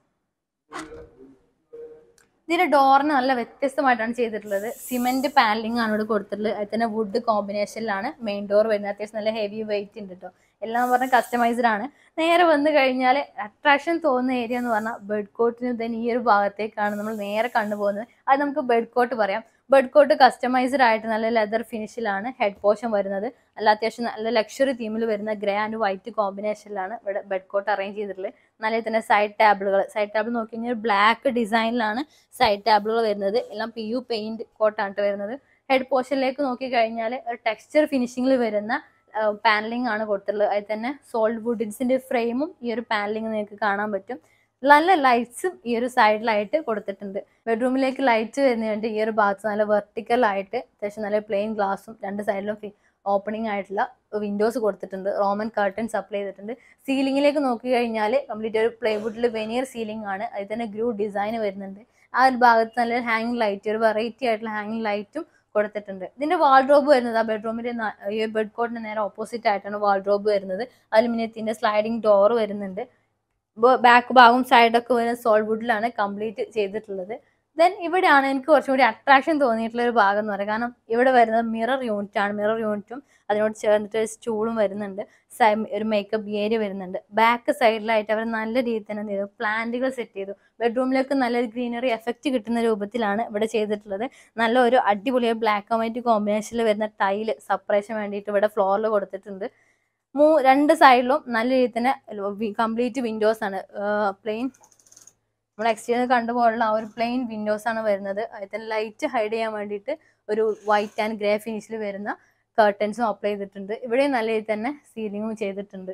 ഇതിന്റെ ഡോറിന് നല്ല വ്യത്യസ്തമായിട്ടാണ് ചെയ്തിട്ടുള്ളത് സിമെന്റ് പാനലിംഗ് ആണ് ഇവിടെ കൊടുത്തിട്ടുള്ളത് അതിൽ തന്നെ വുഡ് കോമ്പിനേഷനിലാണ് മെയിൻ ഡോർ വരുന്നത് അത്യാവശ്യം നല്ല ഹെവി വെയിറ്റ് ഉണ്ട് കേട്ടോ എല്ലാം പറഞ്ഞ കസ്റ്റമൈസ്ഡ് ആണ് നേരെ വന്നു കഴിഞ്ഞാൽ അട്രാക്ഷൻ തോന്നുന്ന ഏരിയ എന്ന് പറഞ്ഞാൽ ബെഡ് കോട്ടിന് തന്നെ ഈ ഒരു ഭാഗത്തേക്കാണ് നമ്മൾ നേരെ കണ്ടുപോകുന്നത് അത് നമുക്ക് ബെഡ് കോട്ട് പറയാം ബെഡ് കോട്ട് കസ്റ്റമൈസ്ഡ് ആയിട്ട് നല്ല ലെതർ ഫിനിഷിലാണ് ഹെഡ് പോർഷൻ വരുന്നത് അല്ല അത്യാവശ്യം നല്ല ലക്ഷറി തീമിൽ വരുന്ന ഗ്രേ ആൻഡ് വൈറ്റ് കോമ്പിനേഷനിലാണ് ഇവിടെ ബെഡ് കോട്ട് അറേഞ്ച് ചെയ്തിട്ടുള്ളത് നല്ല തന്നെ സൈഡ് ടാബിളുകൾ സൈഡ് ടേബിൾ നോക്കി കഴിഞ്ഞാൽ ബ്ലാക്ക് ഡിസൈനിലാണ് സൈഡ് ടാബിളുകൾ വരുന്നത് എല്ലാം പി യു പെയിന്റ് കോട്ടാണ് ട്ടോ വരുന്നത് ഹെഡ് പോർഷനിലേക്ക് നോക്കി കഴിഞ്ഞാൽ ഒരു ടെക്സ്ചർ ഫിനിഷിങ്ങിൽ വരുന്ന പാനലിംഗ് ആണ് കൊടുത്തിട്ടുള്ളത് അതിൽ തന്നെ സോൾഡ് വുഡിൻസിന്റെ ഫ്രെയിമും ഈ ഒരു പാനലിംഗ് നിങ്ങൾക്ക് കാണാൻ പറ്റും നല്ല ലൈറ്റ്സും ഈ ഒരു സൈഡിലായിട്ട് കൊടുത്തിട്ടുണ്ട് ബെഡ്റൂമിലേക്ക് ലൈറ്റ് വരുന്നതുകൊണ്ട് ഈ ഒരു ഭാഗത്ത് നല്ല വെർട്ടിക്കൽ ആയിട്ട് അത്യാവശ്യം നല്ല പ്ലെയിൻ ഗ്ലാസും രണ്ട് സൈഡിലും ഓപ്പണിംഗ് ആയിട്ടുള്ള വിൻഡോസ് കൊടുത്തിട്ടുണ്ട് റോമൻ കർട്ടൻസ് അപ്ലൈ ചെയ്തിട്ടുണ്ട് സീലിംഗിലേക്ക് നോക്കി കഴിഞ്ഞാൽ കംപ്ലീറ്റ് ഒരു പ്ലൈവുഡിൽ വെനിയർ സീലിംഗ് ആണ് അതിൽ തന്നെ ഗ്രൂ ഡിസൈൻ വരുന്നുണ്ട് ആ ഒരു ഭാഗത്ത് നല്ല ഹാങ്ങിങ് ലൈറ്റ് ഒരു വെറൈറ്റി ആയിട്ടുള്ള ഹാങ്ങിങ് ലൈറ്റും കൊടുത്തിട്ടുണ്ട് ഇതിന്റെ വാൾഡ്രോബ് വരുന്നത് ആ ബെഡ്റൂമിന്റെ ഈ ബെഡ് കോട്ടിന് നേരെ ഓപ്പോസിറ്റ് ആയിട്ടാണ് വാൾഡ്രോബ് വരുന്നത് അലുമിനിയത്തിന്റെ സ്ലൈഡിംഗ് ഡോർ വരുന്നുണ്ട് ബാക്ക് ഭാഗവും സൈഡൊക്കെ വരുന്ന സോൾവുഡിലാണ് കംപ്ലീറ്റ് ചെയ്തിട്ടുള്ളത് ദെൻ ഇവിടെയാണ് എനിക്ക് കുറച്ചും കൂടി അട്രാക്ഷൻ തോന്നിയിട്ടുള്ള ഒരു ഭാഗം എന്ന് പറയുന്നത് കാരണം ഇവിടെ വരുന്നത് മിറർ യൂണിറ്റ് ആണ് മിറർ യൂണിറ്റും അതിനോട് ചേർന്നിട്ട് ഒരു സ്റ്റൂളും വരുന്നുണ്ട് സൈ- ഒരു മേക്കപ്പ് ഏരിയ വരുന്നുണ്ട് ബാക്ക് സൈഡിലായിട്ട് അവർ നല്ല രീതിയിൽ തന്നെ എന്ത് ചെയ്തു പ്ലാന്റുകൾ സെറ്റ് ചെയ്തു ബെഡ്റൂമിലേക്ക് നല്ലൊരു ഗ്രീനറി എഫക്റ്റ് കിട്ടുന്ന രൂപത്തിലാണ് ഇവിടെ ചെയ്തിട്ടുള്ളത് നല്ല ഒരു അടിപൊളി ബ്ലാക്ക് ആൻഡ് വൈറ്റ് കോമ്പിനേഷനിൽ വരുന്ന ടൈല് സെപ്പറേഷൻ വേണ്ടിയിട്ട് ഇവിടെ ഫ്ലോറിൽ കൊടുത്തിട്ടുണ്ട് മൂ രണ്ട് സൈഡിലും നല്ല രീതിയിൽ തന്നെ കംപ്ലീറ്റ് വിൻഡോസ് ആണ് പ്ലെയിൻ നമ്മൾ എക്സ്റ്റീരിയർ കണ്ടുപോലുള്ള ആ ഒരു പ്ലെയിൻ വിൻഡോസ് ആണ് വരുന്നത് അതിൽ തന്നെ ലൈറ്റ് ഹൈഡ് ചെയ്യാൻ വേണ്ടിയിട്ട് ഒരു വൈറ്റ് ആൻഡ് ഗ്രേ ഫിനിഷിൽ വരുന്ന കർട്ടൻസും അപ്ലൈ ചെയ്തിട്ടുണ്ട് ഇവിടെയും നല്ല രീതിയിൽ തന്നെ സീലിങ്ങും ചെയ്തിട്ടുണ്ട്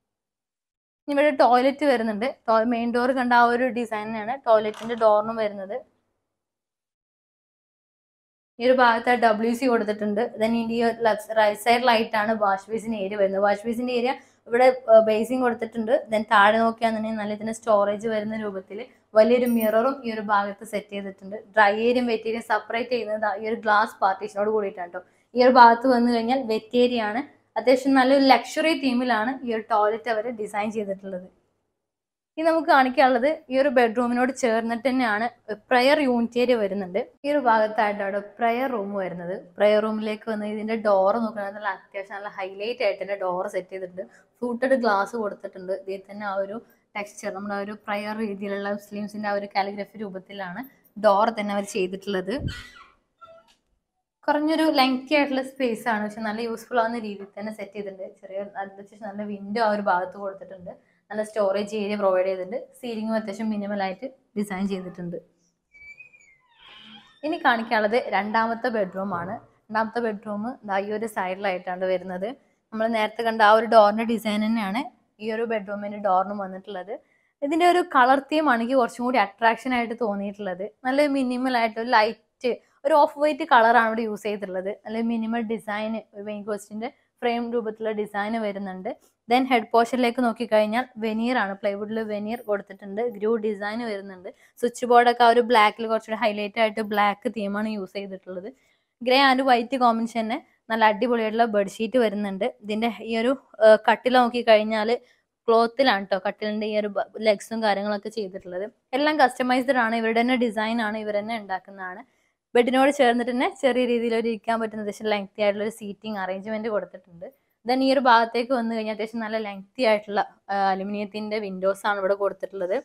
ഇനി ഇവിടെ ടോയ്ലറ്റ് വരുന്നുണ്ട് മെയിൻ ഡോർ കണ്ട ആ ഒരു ഡിസൈനാണ് ടോയ്ലറ്റിന്റെ ഡോറിനും വരുന്നത് ഈ ഒരു ഭാഗത്ത് ഡബ്ല്യു സി കൊടുത്തിട്ടുണ്ട് ദെൻ ഈ റൈറ്റ് സൈഡിലായിട്ടാണ് വാഷ് ബേസിന്റെ ഏരിയ വരുന്നത് വാഷ് ബേസിന്റെ ഏരിയ ഇവിടെ ബേസിങ് കൊടുത്തിട്ടുണ്ട് ദെൻ താഴെ നോക്കിയാണെന്നുണ്ടെങ്കിൽ നല്ല ഇതിന് സ്റ്റോറേജ് വരുന്ന രൂപത്തിൽ വലിയൊരു മിററും ഈ ഒരു ഭാഗത്ത് സെറ്റ് ചെയ്തിട്ടുണ്ട് ഡ്രൈ ഏരിയയും വെറ്റ് ഏരിയയും സെപ്പറേറ്റ് ചെയ്യുന്നത് ദാ ഈ ഒരു ഗ്ലാസ് പാർട്ടീഷനോട് കൂടിയിട്ടാണ് കേട്ടോ ഈ ഒരു ഭാഗത്ത് വന്നു കഴിഞ്ഞാൽ വെറ്റ് ഏരിയ ആണ് അത്യാവശ്യം നല്ലൊരു ലക്ഷറി തീമിലാണ് ഈ ഒരു ടോയ്ലറ്റ് അവർ ഡിസൈൻ ചെയ്തിട്ടുള്ളത് ഇനി നമുക്ക് കാണിക്കാനുള്ളത് ഈ ഒരു ബെഡ്റൂമിനോട് ചേർന്നിട്ട് തന്നെയാണ് പ്രയർ യൂണിറ്റ് ഏരിയ വരുന്നുണ്ട് ഈ ഒരു ഭാഗത്തായിട്ട് അവിടെ പ്രയർ റൂം വരുന്നത് പ്രയർ റൂമിലേക്ക് വന്ന് ഇതിന്റെ ഡോർ നോക്കുകയാണെങ്കിൽ നല്ല അത്യാവശ്യം നല്ല ഹൈലൈറ്റ് ആയിട്ട് തന്നെ ഡോർ സെറ്റ് ചെയ്തിട്ടുണ്ട് ഫ്ലൂട്ടഡ് ഗ്ലാസ് കൊടുത്തിട്ടുണ്ട് ഇതിൽ തന്നെ ആ ഒരു ടെക്സ്ചർ നമ്മുടെ ആ ഒരു പ്രയർ രീതിയിലുള്ള മുസ്ലിംസിന്റെ ആ ഒരു കാലിഗ്രഫി രൂപത്തിലാണ് ഡോർ തന്നെ അവർ ചെയ്തിട്ടുള്ളത് കുറഞ്ഞൊരു ലെങ്തി ആയിട്ടുള്ള സ്പേസ് ആണ് പക്ഷെ നല്ല യൂസ്ഫുൾ ആവുന്ന രീതിയിൽ തന്നെ സെറ്റ് ചെയ്തിട്ടുണ്ട് ചെറിയ അത്യാവശ്യം നല്ല വിൻഡോ ആ ഒരു ഭാഗത്ത് കൊടുത്തിട്ടുണ്ട് നല്ല സ്റ്റോറേജ് ഏരിയ പ്രൊവൈഡ് ചെയ്തിട്ടുണ്ട് സീലിംഗും അത്യാവശ്യം മിനിമൽ ആയിട്ട് ഡിസൈൻ ചെയ്തിട്ടുണ്ട് ഇനി കാണിക്കാനുള്ളത് രണ്ടാമത്തെ ബെഡ്റൂം ആണ് രണ്ടാമത്തെ ബെഡ്റൂം ഈ ഒരു സൈഡിലായിട്ടാണ് വരുന്നത് നമ്മൾ നേരത്തെ കണ്ട ആ ഒരു ഡോറിന്റെ ഡിസൈൻ തന്നെയാണ് ഈ ഒരു ബെഡ്റൂമിന്റെ ഡോറിനും വന്നിട്ടുള്ളത് ഇതിന്റെ ഒരു കളർ തീമാണ് എനിക്ക് കുറച്ചും കൂടി അട്രാക്ഷൻ ആയിട്ട് തോന്നിയിട്ടുള്ളത് നല്ല മിനിമൽ ആയിട്ട് ഒരു ലൈറ്റ് ഒരു ഓഫ് വൈറ്റ് കളറാണ് ഇവിടെ യൂസ് ചെയ്തിട്ടുള്ളത് നല്ല മിനിമൽ ഡിസൈൻ മെയിൻ കോസ്റ്റിന്റെ ഫ്രെയിം രൂപത്തിലുള്ള ഡിസൈൻ വരുന്നുണ്ട് ദെൻ ഹെഡ് പോർഷനിലേക്ക് നോക്കിക്കഴിഞ്ഞാൽ വെനീർ ആണ് പ്ലൈവുഡിൽ വെനീർ കൊടുത്തിട്ടുണ്ട് ഗ്രൂ ഡിസൈൻ വരുന്നുണ്ട് സ്വിച്ച് ബോർഡൊക്കെ ആ ഒരു ബ്ലാക്കിൽ കുറച്ചുകൂടി ഹൈലൈറ്റ് ആയിട്ട് ബ്ലാക്ക് തീമാണ് യൂസ് ചെയ്തിട്ടുള്ളത് ഗ്രേ ആൻഡ് വൈറ്റ് കോമ്പിനേഷൻ തന്നെ നല്ല അടിപൊളിയായിട്ടുള്ള ബെഡ്ഷീറ്റ് വരുന്നുണ്ട് ഇതിന്റെ ഈ ഒരു കട്ടിൽ നോക്കിക്കഴിഞ്ഞാൽ ക്ലോത്തിലാണ് കേട്ടോ കട്ടിലിന്റെ ഈ ഒരു ലെഗ്സും കാര്യങ്ങളൊക്കെ ചെയ്തിട്ടുള്ളത് എല്ലാം കസ്റ്റമൈസ്ഡ് ആണ് ഇവരുടെ തന്നെ ഡിസൈൻ ആണ് ഇവർ തന്നെ ഉണ്ടാക്കുന്നതാണ് ബെഡിനോട് ചേർന്നിട്ട് തന്നെ ചെറിയ രീതിയിൽ ഒരു ഇരിക്കാൻ പറ്റുന്ന അത്യാവശ്യം ലെങ്തി ആയിട്ടുള്ള ഒരു സീറ്റിംഗ് അറേഞ്ച്മെന്റ് കൊടുത്തിട്ടുണ്ട് ദെൻ ഈ ഒരു ഭാഗത്തേക്ക് വന്നു കഴിഞ്ഞാൽ അത്യാവശ്യം നല്ല ലെങ്തി ആയിട്ടുള്ള അലുമിനിയത്തിന്റെ വിൻഡോസ് ആണ് ഇവിടെ കൊടുത്തിട്ടുള്ളത്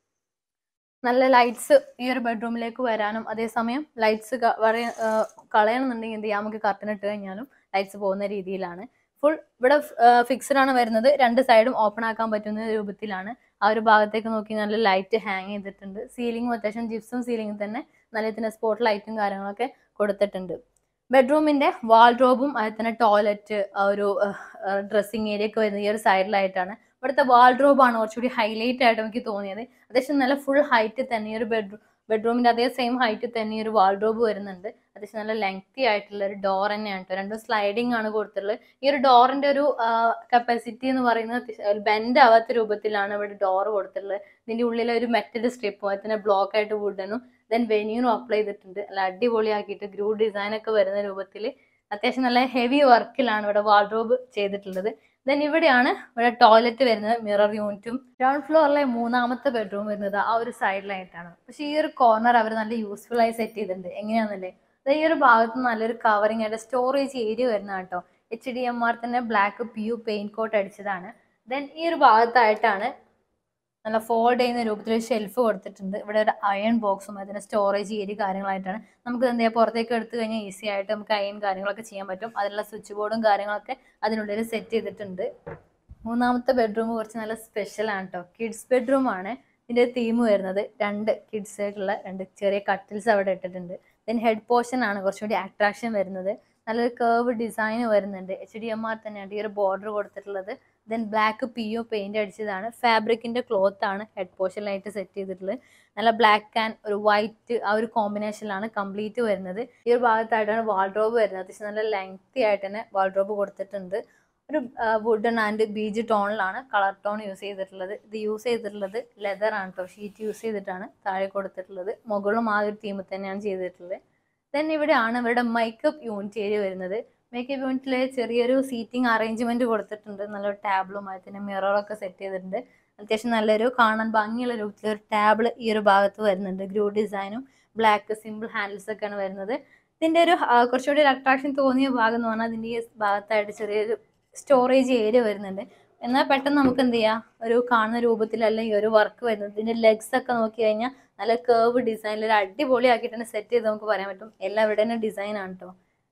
നല്ല ലൈറ്റ്സ് ഈ ഒരു ബെഡ്റൂമിലേക്ക് വരാനും അതേസമയം ലൈറ്റ്സ് കളയണമെന്നുണ്ടെങ്കിൽ എന്ത് ചെയ്യാം നമുക്ക് കർട്ടൻ ഇട്ട് കഴിഞ്ഞാലും ലൈറ്റ്സ് പോകുന്ന രീതിയിലാണ് ഫുൾ ഇവിടെ ഫിക്സഡ് ആണ് വരുന്നത് രണ്ട് സൈഡും ഓപ്പൺ ആക്കാൻ പറ്റുന്ന രൂപത്തിലാണ് ആ ഒരു ഭാഗത്തേക്ക് നോക്കി നല്ല ലൈറ്റ് ഹാങ് ചെയ്തിട്ടുണ്ട് സീലിംഗും അത്യാവശ്യം ജിപ്സും സീലിംഗും തന്നെ നല്ല ഇതിന് സ്പോട്ട് ലൈറ്റും കാര്യങ്ങളൊക്കെ കൊടുത്തിട്ടുണ്ട് ബെഡ്റൂമിന്റെ വാൾഡ്രോബും അതിൽ തന്നെ ടോയ്ലറ്റ് ആ ഒരു ഡ്രസ്സിങ് ഏരിയ ഒക്കെ വരുന്ന ഈ ഒരു സൈഡിലായിട്ടാണ് ഇവിടുത്തെ വാൾഡ്രോബാണ് കുറച്ചുകൂടി ഹൈലൈറ്റ് ആയിട്ട് എനിക്ക് തോന്നിയത് അത്യാവശ്യം നല്ല ഫുൾ ഹൈറ്റ് തന്നെ ഈ ഒരു ബെഡ്റൂം ബെഡ്റൂമിന്റെ അതേ സെയിം ഹൈറ്റ് തന്നെ ഈ ഒരു വാൾഡ്രോബ് വരുന്നുണ്ട് അത്യാവശ്യം നല്ല ലെങ്തി ആയിട്ടുള്ള ഒരു ഡോർ തന്നെയാണ് കേട്ടോ രണ്ടും സ്ലൈഡിംഗ് ആണ് കൊടുത്തിട്ടുള്ളത് ഈ ഒരു ഡോറിന്റെ ഒരു കപ്പാസിറ്റി എന്ന് പറയുന്നത് ബെൻഡ് ആവാത്ത രൂപത്തിലാണ് ഇവിടെ ഡോർ കൊടുത്തിട്ടുള്ളത് ഇതിന്റെ ഉള്ളിൽ ഒരു മെറ്റൽ സ്ട്രിപ്പും അതിൽ തന്നെ ബ്ലോക്ക് ആയിട്ട് വുഡനും ദെൻ വെന്യൂനും അപ്ലൈ ചെയ്തിട്ടുണ്ട് നല്ല അടിപൊളിയാക്കിയിട്ട് ഗ്രൂ ഡിസൈൻ ഒക്കെ വരുന്ന രൂപത്തിൽ അത്യാവശ്യം നല്ല ഹെവി വർക്കിലാണ് ഇവിടെ വാർഡ്രോബ് ചെയ്തിട്ടുള്ളത് ദെൻ ഇവിടെയാണ് ഇവിടെ ടോയ്ലറ്റ് വരുന്നത് മിറർ യൂണിറ്റും ഗ്രൗണ്ട് ഫ്ലോറിലെ മൂന്നാമത്തെ ബെഡ്റൂം വരുന്നത് ആ ഒരു സൈഡിലായിട്ടാണ് പക്ഷെ ഈ ഒരു കോർണർ അവർ നല്ല യൂസ്ഫുൾ ആയി സെറ്റ് ചെയ്തിട്ടുണ്ട് എങ്ങനെയാണെന്നല്ലേ ഈ ഒരു ഭാഗത്ത് നല്ലൊരു കവറിങ് ആയിട്ട് സ്റ്റോറേജ് ഏരിയ വരുന്ന കേട്ടോ എച്ച് ഡി എം ആർ തന്നെ black P U paint coat അടിച്ചതാണ് ദെൻ ഈ ഒരു ഭാഗത്തായിട്ടാണ് നല്ല ഫോൾഡ് ചെയ്യുന്ന രൂപത്തിൽ ഒരു ഷെൽഫ് കൊടുത്തിട്ടുണ്ട് ഇവിടെ ഒരു അയൺ ബോക്സും അതിന് സ്റ്റോറേജ് ഏരിയ കാര്യങ്ങളായിട്ടാണ് നമുക്ക് എന്താ പുറത്തേക്ക് എടുത്തു കഴിഞ്ഞാൽ ഈസി ആയിട്ട് നമുക്ക് അയൺ കാര്യങ്ങളൊക്കെ ചെയ്യാൻ പറ്റും അതിനുള്ള സ്വിച്ച് ബോർഡും കാര്യങ്ങളൊക്കെ അതിനുള്ളിൽ സെറ്റ് ചെയ്തിട്ടുണ്ട് മൂന്നാമത്തെ ബെഡ്റൂം കുറച്ച് നല്ല സ്പെഷ്യൽ ആണ് കേട്ടോ കിഡ്സ് ബെഡ്റൂം ആണ് ഇതിന്റെ തീം വരുന്നത് രണ്ട് കിഡ്സ് ആയിട്ടുള്ള രണ്ട് ചെറിയ കട്ടിൽസ് അവിടെ ഇട്ടിട്ടുണ്ട് ദെൻ ഹെഡ് പോർഷൻ ആണ് കുറച്ചുകൂടി അട്രാക്ഷൻ വരുന്നത് നല്ലൊരു കേർവ് ഡിസൈൻ വരുന്നുണ്ട് എച്ച് ഡി എം ആർ തന്നെയാണ് ഈ ഒരു ബോർഡർ കൊടുത്തിട്ടുള്ളത് then black P U paint അടിച്ചതാണ് ഫാബ്രിക്കിന്റെ ക്ലോത്ത് ആണ് ഹെഡ് പോർഷനിലായിട്ട് സെറ്റ് ചെയ്തിട്ടുള്ളത് നല്ല ബ്ലാക്ക് ആൻഡ് ഒരു വൈറ്റ് ആ ഒരു കോമ്പിനേഷനിലാണ് കംപ്ലീറ്റ് വരുന്നത് ഈ ഒരു ഭാഗത്തായിട്ടാണ് വാൾഡ്രോബ് വരുന്നത് അത്യാവശ്യം നല്ല ലെങ്തി ആയിട്ട് തന്നെ വാൾഡ്രോബ് കൊടുത്തിട്ടുണ്ട് ഒരു വുഡൻ ആൻഡ് ബീജ് ടോണിലാണ് കളർ ടോൺ യൂസ് ചെയ്തിട്ടുള്ളത് ഇത് യൂസ് ചെയ്തിട്ടുള്ളത് ലെതർ ആണ് കേട്ടോ ഷീറ്റ് യൂസ് ചെയ്തിട്ടാണ് താഴെ കൊടുത്തിട്ടുള്ളത് മുകളിലും ആ ഒരു തീമിൽ തന്നെയാണ് ചെയ്തിട്ടുള്ളത് ദെൻ ഇവിടെയാണ് ഇവരുടെ മേക്കപ്പ് യൂണിറ്റ് ഏരിയ വരുന്നത് മേക്കപ്പ് യൂണിറ്റിൽ ചെറിയൊരു സീറ്റിംഗ് അറേഞ്ച്മെന്റ് കൊടുത്തിട്ടുണ്ട് നല്ലൊരു ടാബിളും അതിന് മിററൊക്കെ സെറ്റ് ചെയ്തിട്ടുണ്ട് അത്യാവശ്യം നല്ലൊരു കാണാൻ ഭംഗിയുള്ള രൂപത്തിൽ ഒരു ടാബിൾ ഈ ഒരു ഭാഗത്ത് വരുന്നുണ്ട് ഗ്രൂ ഡിസൈനും ബ്ലാക്ക് സിമ്പിൾ ഹാൻഡിൽസ് ഒക്കെയാണ് വരുന്നത് ഇതിന്റെ ഒരു ആ, കുറച്ചുകൂടി ഒരു അട്രാക്ഷൻ തോന്നിയ ഭാഗം എന്ന് പറഞ്ഞാൽ ഇതിന്റെ ഈ ഭാഗത്തായിട്ട് ചെറിയൊരു സ്റ്റോറേജ് ഏരിയ വരുന്നുണ്ട് എന്നാൽ പെട്ടെന്ന് നമുക്ക് എന്ത് ചെയ്യാം ഒരു കാണുന്ന രൂപത്തിൽ അല്ലെങ്കിൽ ഒരു വർക്ക് വരുന്നത് ഇതിന്റെ ലെഗ്സ് ഒക്കെ നോക്കി കഴിഞ്ഞാൽ നല്ല കേർവ് ഡിസൈനിൽ ഒരു അടിപൊളിയാക്കിയിട്ട് തന്നെ സെറ്റ് ചെയ്ത് നമുക്ക് പറയാൻ പറ്റും എല്ലാം ഇവിടെ തന്നെ ഡിസൈൻ ആണ് കേട്ടോ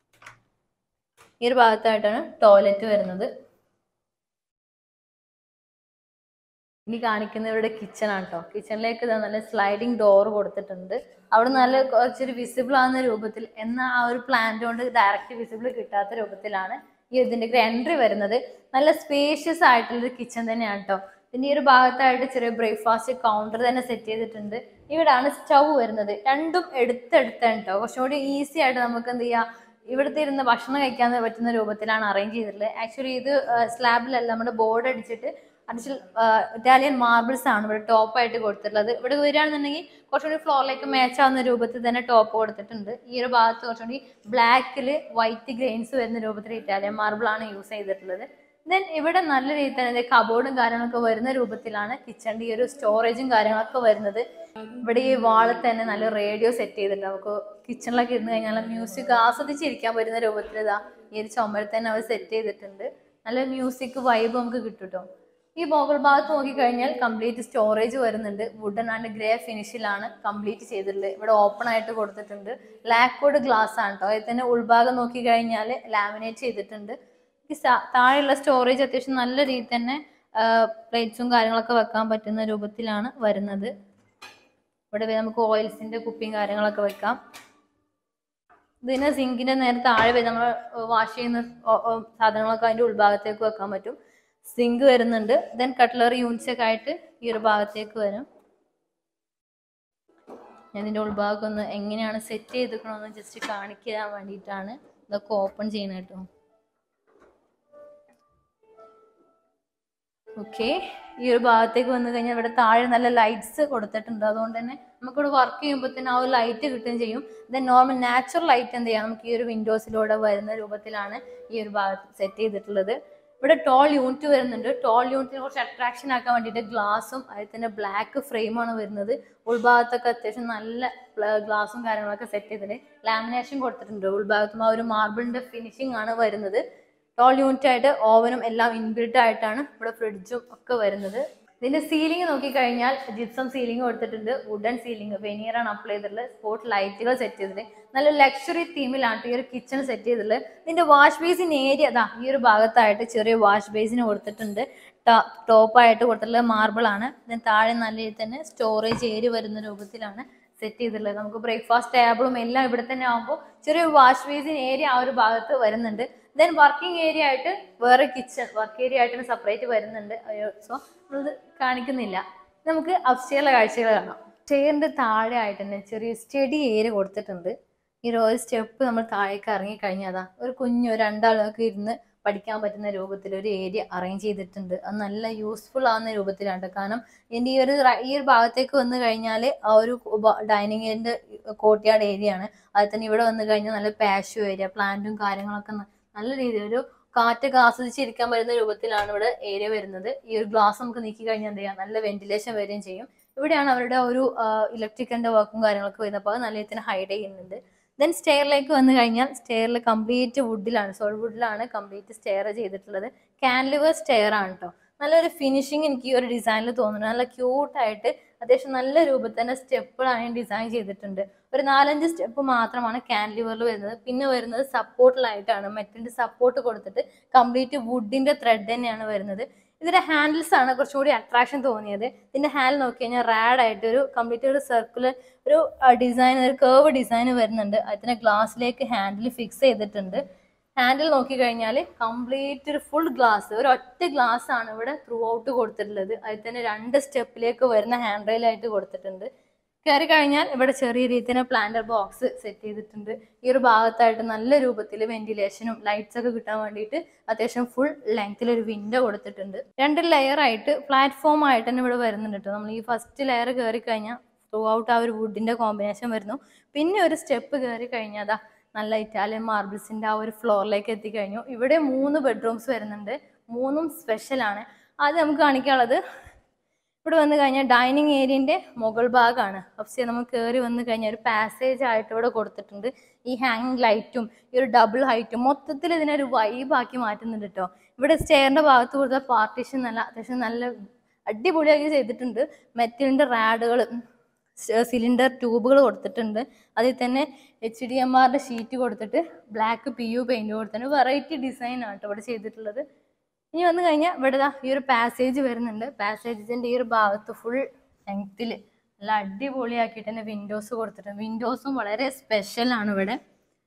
ഈ ഒരു ഭാഗത്തായിട്ടാണ് ടോയ്ലറ്റ് വരുന്നത് ഇനി കാണിക്കുന്നത് ഇവിടെ കിച്ചൺ ആണ് കേട്ടോ കിച്ചണിലേക്ക് ഇതാ നല്ല സ്ലൈഡിങ് ഡോർ കൊടുത്തിട്ടുണ്ട് അവിടെ നല്ല കുറച്ചൊരു വിസിബിൾ ആവുന്ന രൂപത്തിൽ എന്നാൽ ആ ഒരു പ്ലാന്റ് കൊണ്ട് ഡയറക്റ്റ് വിസിബിൾ കിട്ടാത്ത രൂപത്തിലാണ് ഈ ഇതിന്റെ എൻട്രി വരുന്നത് നല്ല സ്പേഷ്യസ് ആയിട്ടുള്ള കിച്ചൺ തന്നെയാണ് കേട്ടോ പിന്നെ ഈ ഒരു ഭാഗത്തായിട്ട് ചെറിയ ബ്രേക്ക്ഫാസ്റ്റ് കൗണ്ടർ തന്നെ സെറ്റ് ചെയ്തിട്ടുണ്ട് ഇവിടാണ് സ്റ്റൗ വരുന്നത് രണ്ടും എടുത്തെടുത്താണ് കേട്ടോ കുറച്ചുകൂടി ഈസി ആയിട്ട് നമുക്ക് എന്ത് ചെയ്യാം ഇവിടുത്തെ ഇരുന്ന് ഭക്ഷണം കഴിക്കാൻ പറ്റുന്ന രൂപത്തിലാണ് അറേഞ്ച് ചെയ്തിട്ടുള്ളത് ആക്ച്വലി ഇത് സ്ലാബിലല്ല നമ്മുടെ ബോർഡ് അടിച്ചിട്ട് അടിച്ചിൽ ഇറ്റാലിയൻ മാർബിൾസ് ആണ് ഇവിടെ ടോപ്പ് ആയിട്ട് കൊടുത്തിട്ടുള്ളത് ഇവിടെ വരികയാണെന്നുണ്ടെങ്കിൽ കുറച്ചുകൂടി ഫ്ലോറിലേക്ക് മാച്ച് ആവുന്ന രൂപത്തിൽ തന്നെ ടോപ്പ് കൊടുത്തിട്ടുണ്ട് ഈ ഒരു ഭാഗത്ത് കുറച്ചുകൂടി ബ്ലാക്കിൽ വൈറ്റ് ഗ്രെയിൻസ് വരുന്ന രൂപത്തിൽ ഇറ്റാലിയൻ മാർബിൾ ആണ് യൂസ് ചെയ്തിട്ടുള്ളത് ദെൻ ഇവിടെ നല്ല രീതിയിൽ തന്നെ കബോർഡും കാര്യങ്ങളൊക്കെ വരുന്ന രൂപത്തിലാണ് കിച്ചണിന്റെ ഈ ഒരു സ്റ്റോറേജും കാര്യങ്ങളൊക്കെ വരുന്നത് ഇവിടെ ഈ വാളിൽ തന്നെ നല്ല റേഡിയോ സെറ്റ് ചെയ്തിട്ടുണ്ട് നമുക്ക് കിച്ചണിലൊക്കെ ഇരുന്ന് കഴിഞ്ഞാൽ മ്യൂസിക് ആസ്വദിച്ചിരിക്കാൻ പറ്റുന്ന രൂപത്തിൽ ഇതാ ഈ ഒരു ചുമരിൽ തന്നെ അവർ സെറ്റ് ചെയ്തിട്ടുണ്ട് നല്ല മ്യൂസിക് വൈബ് നമുക്ക് കിട്ടും കേട്ടോ ഈ മുകൾ ഭാഗത്ത് നോക്കിക്കഴിഞ്ഞാൽ കംപ്ലീറ്റ് സ്റ്റോറേജ് വരുന്നുണ്ട് വുഡൻ ആൻഡ് ഗ്രേ ഫിനിഷിലാണ് കംപ്ലീറ്റ് ചെയ്തിട്ടുള്ളത് ഇവിടെ ഓപ്പൺ ആയിട്ട് കൊടുത്തിട്ടുണ്ട് ലാക്കോഡ് ഗ്ലാസ് ആണ് കേട്ടോ അതിൽ തന്നെ ഉൾഭാഗം നോക്കിക്കഴിഞ്ഞാൽ ലാമിനേറ്റ് ചെയ്തിട്ടുണ്ട് ഈ സ- താഴെയുള്ള സ്റ്റോറേജ് അത്യാവശ്യം നല്ല രീതിയിൽ തന്നെ പ്ലേറ്റ്സും കാര്യങ്ങളൊക്കെ വെക്കാൻ പറ്റുന്ന രൂപത്തിലാണ് വരുന്നത് ഇവിടെ വേ- നമുക്ക് ഓയിൽസിന്റെ കുപ്പിയും കാര്യങ്ങളൊക്കെ വെക്കാം ഇതിന് സിങ്കിന്റെ നേരെ താഴെ വരെ നമ്മൾ വാഷ് ചെയ്യുന്ന ഓ- ഓ സാധനങ്ങളൊക്കെ അതിന്റെ ഉൾഭാഗത്തേക്ക് വെക്കാൻ പറ്റും സിങ്ക് വരുന്നുണ്ട് ദെൻ കട്ട്ലറി യൂണിറ്റ്സ് ഒക്കെ ആയിട്ട് ഈ ഒരു ഭാഗത്തേക്ക് വരും ഞാൻ ഇതിൻ്റെ ഉൾഭാഗം ഒന്ന് എങ്ങനെയാണ് സെറ്റ് ചെയ്തിക്കണമെന്ന് ജസ്റ്റ് കാണിക്കാൻ വേണ്ടിയിട്ടാണ് ഇതൊക്കെ ഓപ്പൺ ചെയ്യണം കേട്ടോ ഓക്കെ ഈ ഒരു ഭാഗത്തേക്ക് വന്നു കഴിഞ്ഞാൽ ഇവിടെ താഴെ നല്ല ലൈറ്റ്സ് കൊടുത്തിട്ടുണ്ട് അതുകൊണ്ട് തന്നെ നമുക്കിവിടെ വർക്ക് ചെയ്യുമ്പോൾ തന്നെ ആ ഒരു ലൈറ്റ് കിട്ടുകയും ചെയ്യും ദെൻ നോർമൽ നാച്ചുറൽ ലൈറ്റ് എന്ത് ചെയ്യാം നമുക്ക് ഈ ഒരു വിൻഡോസിലൂടെ വരുന്ന രൂപത്തിലാണ് ഈ ഒരു ഭാഗത്ത് സെറ്റ് ചെയ്തിട്ടുള്ളത് ഇവിടെ ടോൾ യൂണിറ്റ് വരുന്നുണ്ട് ടോൾ യൂണിറ്റിനെ കുറച്ച് അട്രാക്ഷൻ ആക്കാൻ വേണ്ടിയിട്ട് ഗ്ലാസും അതിൽ തന്നെ ബ്ലാക്ക് ഫ്രെയിമാണ് വരുന്നത് ഉൾഭാഗത്തൊക്കെ അത്യാവശ്യം നല്ല ഗ്ലാസും കാര്യങ്ങളൊക്കെ സെറ്റ് ചെയ്തിട്ട് ലാമിനേഷൻ കൊടുത്തിട്ടുണ്ട് ഉൾഭാഗത്തും ആ ഒരു മാർബിളിന്റെ ഫിനിഷിംഗ് ആണ് വരുന്നത് ടോൾ യൂണിറ്റ് ആയിട്ട് ഓവനും എല്ലാം ഇൻബിൽട്ട് ആയിട്ടാണ് ഇവിടെ ഫ്രിഡ്ജും ഒക്കെ വരുന്നത് ഇതിന്റെ സീലിംഗ് നോക്കിക്കഴിഞ്ഞാൽ ജിപ്സം സീലിംഗ് കൊടുത്തിട്ടുണ്ട് വുഡൻ സീലിംഗ് വെനിയർ ആണ് അപ്ലൈ ചെയ്തിട്ടുള്ളത് സ്പോട്ട് ലൈറ്റുകൾ സെറ്റ് ചെയ്തിട്ട് നല്ല ലക്ഷറി തീമിലാണ് ഈ ഒരു കിച്ചൺ സെറ്റ് ചെയ്തിട്ടുള്ളത് ഇതിന്റെ വാഷ് ബേസിൻ ഏരിയ അതാ ഈ ഒരു ഭാഗത്തായിട്ട് ചെറിയ വാഷ് ബേസിന് കൊടുത്തിട്ടുണ്ട് ടോപ്പായിട്ട് കൊടുത്തിട്ടുള്ളത് മാർബിൾ ആണ് ഇതിന് താഴെ നല്ല രീതിയിൽ തന്നെ സ്റ്റോറേജ് ഏരിയ വരുന്ന രൂപത്തിലാണ് സെറ്റ് ചെയ്തിട്ടുള്ളത് നമുക്ക് ബ്രേക്ക്ഫാസ്റ്റ് ടേബിളും എല്ലാം ഇവിടെ തന്നെ ആകുമ്പോൾ ചെറിയ വാഷ് ബേസിൻ ഏരിയ ആ ഒരു ഭാഗത്ത് വരുന്നുണ്ട് ദെൻ വർക്കിംഗ് ഏരിയ ആയിട്ട് വേറെ കിച്ചൺ വർക്ക് ഏരിയ ആയിട്ട് സെപ്പറേറ്റ് വരുന്നുണ്ട് സോ നമ്മളത് കാണിക്കുന്നില്ല നമുക്ക് അപ്സ്റ്റേറിലെ കാഴ്ചകൾ കാണാം ചെയറിന്റെ താഴെ ആയിട്ട് തന്നെ ചെറിയ സ്റ്റഡി ഏരിയ കൊടുത്തിട്ടുണ്ട് ഈ ഒരു ഒരു സ്റ്റെപ്പ് നമ്മൾ താഴേക്ക് ഇറങ്ങി കഴിഞ്ഞാൽ അതാ ഒരു കുഞ്ഞു ഒരു രണ്ടാളൊക്കെ ഇരുന്ന് പഠിക്കാൻ പറ്റുന്ന രൂപത്തിൽ ഒരു ഏരിയ അറേഞ്ച് ചെയ്തിട്ടുണ്ട് അത് നല്ല യൂസ്ഫുൾ ആവുന്ന രൂപത്തിലാണ് ട്ടോ. കാരണം ഇതിന്റെ ഈ ഒരു റ- ഈ ഒരു ഭാഗത്തേക്ക് വന്നു കഴിഞ്ഞാൽ ആ ഒരു ഡൈനിങ്ങിന്റെ കോർട്ട്യാർഡ് ഏരിയ ആണ് അതിൽ തന്നെ ഇവിടെ വന്നു കഴിഞ്ഞാൽ നല്ല പാഷ്യൂ ഏരിയ പ്ലാന്റും കാര്യങ്ങളൊക്കെ ന- നല്ല രീതിയിൽ ഒരു കാറ്റൊക്കെ ആസ്വദിച്ചിരിക്കാൻ പറ്റുന്ന രൂപത്തിലാണ് ഇവിടെ ഏരിയ വരുന്നത് ഈ ഒരു ഗ്ലാസ് നമുക്ക് നീക്കി കഴിഞ്ഞാൽ എന്ത് ചെയ്യാം നല്ല വെന്റിലേഷൻ വരികയും ചെയ്യും ഇവിടെയാണ് അവരുടെ ഒരു ഇലക്ട്രിക്കലിന്റെ വർക്കും കാര്യങ്ങളൊക്കെ വരുന്നത് അപ്പോൾ അത് നല്ല രീതിയിൽ ഹൈഡ് ചെയ്യുന്നുണ്ട് ദെൻ സ്റ്റെയറിലേക്ക് വന്നു കഴിഞ്ഞാൽ സ്റ്റെയറിൽ കംപ്ലീറ്റ് വുഡിലാണ് സോൾ വുഡിലാണ് കംപ്ലീറ്റ് സ്റ്റെയർ ചെയ്തിട്ടുള്ളത് കാൻലിവർ സ്റ്റെയർ ആണ് കേട്ടോ നല്ലൊരു ഫിനിഷിങ് എനിക്ക് ഈ ഒരു ഡിസൈനിൽ തോന്നുന്നു നല്ല ക്യൂട്ടായിട്ട് അത്യാവശ്യം നല്ല രൂപത്തിൽ തന്നെ സ്റ്റെപ്പുകളാണ് ഡിസൈൻ ചെയ്തിട്ടുണ്ട് ഒരു നാലഞ്ച് സ്റ്റെപ്പ് മാത്രമാണ് കാൻലിവറിൽ വരുന്നത് പിന്നെ വരുന്നത് സപ്പോർട്ടിലായിട്ടാണ് മെറ്റിന്റെ സപ്പോർട്ട് കൊടുത്തിട്ട് കംപ്ലീറ്റ് വുഡിന്റെ ത്രെഡ് തന്നെയാണ് വരുന്നത് ഇതിന്റെ ഹാൻഡിൽസ് ആണ് കുറച്ചുകൂടി അട്രാക്ഷൻ തോന്നിയത് ഇതിന്റെ ഹാൻഡിൽ നോക്കി കഴിഞ്ഞാൽ റാഡ് ആയിട്ട് ഒരു കംപ്ലീറ്റ് ഒരു സർക്കുലർ ഒരു ഡിസൈൻ ഒരു കേർവ് ഡിസൈൻ വരുന്നുണ്ട് അതിന് ഗ്ലാസ്സിലേക്ക് ഹാൻഡിൽ ഫിക്സ് ചെയ്തിട്ടുണ്ട് ഹാൻഡിൽ നോക്കി കഴിഞ്ഞാൽ കംപ്ലീറ്റ് ഒരു ഫുൾ ഗ്ലാസ് ഒരു ഒറ്റ ഗ്ലാസ് ആണ് ഇവിടെ ത്രൂ ഔട്ട് കൊടുത്തിട്ടുള്ളത് അതിൽ തന്നെ രണ്ട് സ്റ്റെപ്പിലേക്ക് വരുന്ന ഹാൻഡ് റെയിലായിട്ട് കൊടുത്തിട്ടുണ്ട് കയറി കഴിഞ്ഞാൽ ഇവിടെ ചെറിയ രീതിയിൽ പ്ലാന്റർ ബോക്സ് സെറ്റ് ചെയ്തിട്ടുണ്ട് ഈ ഒരു ഭാഗത്തായിട്ട് നല്ല രൂപത്തിൽ വെന്റിലേഷനും ലൈറ്റ്സ് ഒക്കെ കിട്ടാൻ വേണ്ടിയിട്ട് അത്യാവശ്യം ഫുൾ ലെങ്ത്തിൽ ഒരു വിൻഡോ കൊടുത്തിട്ടുണ്ട് രണ്ട് ലെയർ ആയിട്ട് പ്ലാറ്റ്ഫോം ആയിട്ട് തന്നെ ഇവിടെ വരുന്നുണ്ട് കേട്ടോ നമ്മൾ ഈ ഫസ്റ്റ് ലെയർ കയറി കഴിഞ്ഞാൽ ത്രൂ ഔട്ട് ആ ഒരു വുഡിന്റെ കോമ്പിനേഷൻ വരുന്നു പിന്നെ ഒരു സ്റ്റെപ്പ് കയറി കഴിഞ്ഞാൽ അതാ നല്ല ഇറ്റാലിയൻ മാർബിൾസിന്റെ ആ ഒരു ഫ്ലോറിലേക്ക് എത്തിക്കഴിഞ്ഞു ഇവിടെ മൂന്ന് ബെഡ്റൂംസ് വരുന്നുണ്ട് മൂന്നും സ്പെഷ്യലാണ് ആദ്യം നമുക്ക് കാണിക്കാനുള്ളത് ഇവിടെ വന്നു കഴിഞ്ഞാൽ ഡൈനിങ് ഏരിയന്റെ മുകൾ ഭാഗമാണ് പക്ഷേ നമുക്ക് കയറി വന്നു കഴിഞ്ഞാൽ ഒരു പാസേജ് ആയിട്ട് ഇവിടെ കൊടുത്തിട്ടുണ്ട് ഈ ഹാങ്ങിങ് ലൈറ്റും ഈ ഒരു ഡബിൾ ഹൈറ്റും മൊത്തത്തിൽ ഇതിനൊരു വൈബാക്കി മാറ്റുന്നുണ്ട് കേട്ടോ ഇവിടെ സ്റ്റെയറിന്റെ ഭാഗത്ത് കൊടുത്ത പാർട്ടീഷൻ നല്ല അത്യാവശ്യം നല്ല അടിപൊളിയാക്കി ചെയ്തിട്ടുണ്ട് മെറ്റലിന്റെ റാഡുകൾ സിലിണ്ടർ ട്യൂബുകൾ കൊടുത്തിട്ടുണ്ട് അതിൽ തന്നെ എച്ച് ഡി എം ആറിന്റെ ഷീറ്റ് കൊടുത്തിട്ട് ബ്ലാക്ക് പി യു പെയിന്റ് കൊടുത്തിട്ടുണ്ട് വെറൈറ്റി ഡിസൈൻ ആണ് കേട്ടോ ഇവിടെ ചെയ്തിട്ടുള്ളത് ഇനി വന്നു കഴിഞ്ഞാൽ ഇവിടെ ദാ ഈ ഒരു പാസേജ് വരുന്നുണ്ട് പാസേജിന്റെ ഈ ഒരു ഭാഗത്ത് ഫുൾ ലെങ്ത്തിൽ നല്ല അടിപൊളിയാക്കിയിട്ട് തന്നെ വിൻഡോസ് കൊടുത്തിട്ടുണ്ട് വിൻഡോസും വളരെ സ്പെഷ്യൽ ആണ് ഇവിടെ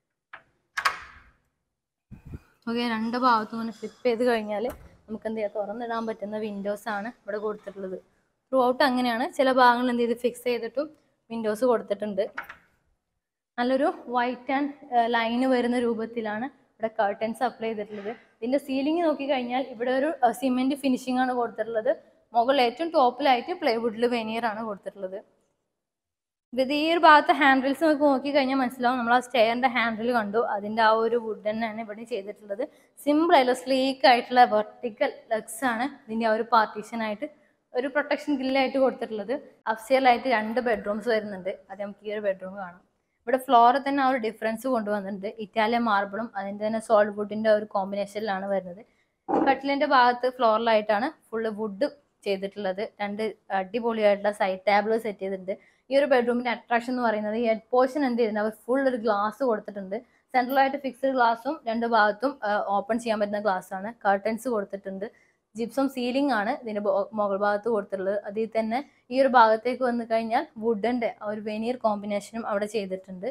ഓക്കെ രണ്ട് ഭാഗത്തും ഇങ്ങനെ ഫ്ലിപ്പ് ചെയ്ത് കഴിഞ്ഞാൽ നമുക്ക് എന്ത് ചെയ്യാം തുറന്നിടാൻ പറ്റുന്ന വിൻഡോസ് ആണ് ഇവിടെ കൊടുത്തിട്ടുള്ളത് ത്രൂ ഔട്ട് അങ്ങനെയാണ് ചില ഭാഗങ്ങൾ എന്ത് ചെയ്ത് ഫിക്സ് ചെയ്തിട്ടും വിൻഡോസ് കൊടുത്തിട്ടുണ്ട് നല്ലൊരു വൈറ്റ് ആൻഡ് ലൈന് വരുന്ന രൂപത്തിലാണ് ഇവിടെ കർട്ടൻസ് അപ്ലൈ ചെയ്തിട്ടുള്ളത് ഇതിന്റെ സീലിംഗ് നോക്കി കഴിഞ്ഞാൽ ഇവിടെ ഒരു സിമെന്റ് ഫിനിഷിംഗ് ആണ് കൊടുത്തിട്ടുള്ളത് മുകളിൽ ഏറ്റവും ടോപ്പിലായിട്ട് പ്ലൈവുഡിൽ വെനിയർ ആണ് കൊടുത്തിട്ടുള്ളത് ഇത് ഈ ഒരു ഭാഗത്തെ ഹാൻഡിൽസ് നമുക്ക് നോക്കി കഴിഞ്ഞാൽ മനസ്സിലാവും നമ്മൾ ആ സ്റ്റെയറിന്റെ ഹാൻഡിൽ കണ്ടു അതിന്റെ ആ ഒരു വുഡ് തന്നെയാണ് ഇവിടെ ചെയ്തിട്ടുള്ളത് സിമ്പിൾ ആയിട്ടുള്ള സ്ലീക്ക് ആയിട്ടുള്ള വെർട്ടിക്കൽ ലെഗ്സ് ആണ് ഇതിന്റെ ആ ഒരു പാർട്ടീഷൻ ആയിട്ട് ഒരു പ്രൊട്ടക്ഷൻ ഗ്രില്ലായിട്ട് കൊടുത്തിട്ടുള്ളത് അഫ്സിയലായിട്ട് രണ്ട് ബെഡ്റൂംസ് വരുന്നുണ്ട് അത് നമുക്ക് ഈ ഒരു ബെഡ്റൂം കാണാം ഇവിടെ ഫ്ലോറിൽ തന്നെ ആ ഒരു ഡിഫറൻസ് കൊണ്ടുവന്നിട്ടുണ്ട് ഇറ്റാലിയൻ മാർബിളും അതിൻ്റെ തന്നെ സോൾഡ് വുഡിന്റെ ഒരു കോമ്പിനേഷനിലാണ് വരുന്നത് കട്ടിലിന്റെ ഭാഗത്ത് ഫ്ലോറിലായിട്ടാണ് ഫുള്ള് വുഡ് ചെയ്തിട്ടുള്ളത് രണ്ട് അടിപൊളിയായിട്ടുള്ള സൈഡ് ടേബിൾ സെറ്റ് ചെയ്തിട്ടുണ്ട് ഈ ഒരു ബെഡ്റൂമിന്റെ അട്രാക്ഷൻ എന്ന് പറയുന്നത് ഈ ഹെഡ് പോർഷൻ എന്ത് ചെയ്തിട്ടുണ്ട് അവർ ഫുൾ ഒരു ഗ്ലാസ് കൊടുത്തിട്ടുണ്ട് സെൻട്രലായിട്ട് ഫിക്സ്ഡ് ഗ്ലാസും രണ്ട് ഭാഗത്തും ഓപ്പൺ ചെയ്യാൻ പറ്റുന്ന ഗ്ലാസ് ആണ് കർട്ടൻസ് കൊടുത്തിട്ടുണ്ട് ജിപ്സം സീലിംഗ് ആണ് ഇതിന്റെ ബോ- മുകൾ ഭാഗത്ത് കൊടുത്തിട്ടുള്ളത് അതിൽ തന്നെ ഈ ഒരു ഭാഗത്തേക്ക് വന്നു കഴിഞ്ഞാൽ വുഡന്റെ ആ ഒരു വെനിയർ കോമ്പിനേഷനും അവിടെ ചെയ്തിട്ടുണ്ട്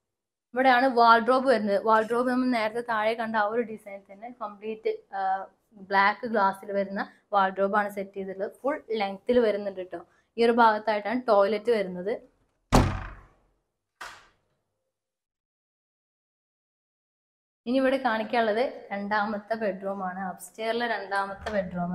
ഇവിടെയാണ് വാൾഡ്രോബ് വരുന്നത് വാൾഡ്രോബ് നമ്മൾ നേരത്തെ താഴെ കണ്ട ആ ഒരു ഡിസൈൻ തന്നെ കംപ്ലീറ്റ് ബ്ലാക്ക് ഗ്ലാസ്സിൽ വരുന്ന വാർഡ്രോബാണ് സെറ്റ് ചെയ്തിട്ടുള്ളത് ഫുൾ ലെങ്ത്തിൽ വരുന്നുണ്ട് കേട്ടോ ഈ ഒരു ഭാഗത്തായിട്ടാണ് ടോയ്ലറ്റ് വരുന്നത് ഇനി ഇവിടെ കാണിക്കാനുള്ളത് രണ്ടാമത്തെ ബെഡ്റൂം ആണ് അപ്സ്റ്റെയറിലെ രണ്ടാമത്തെ ബെഡ്റൂം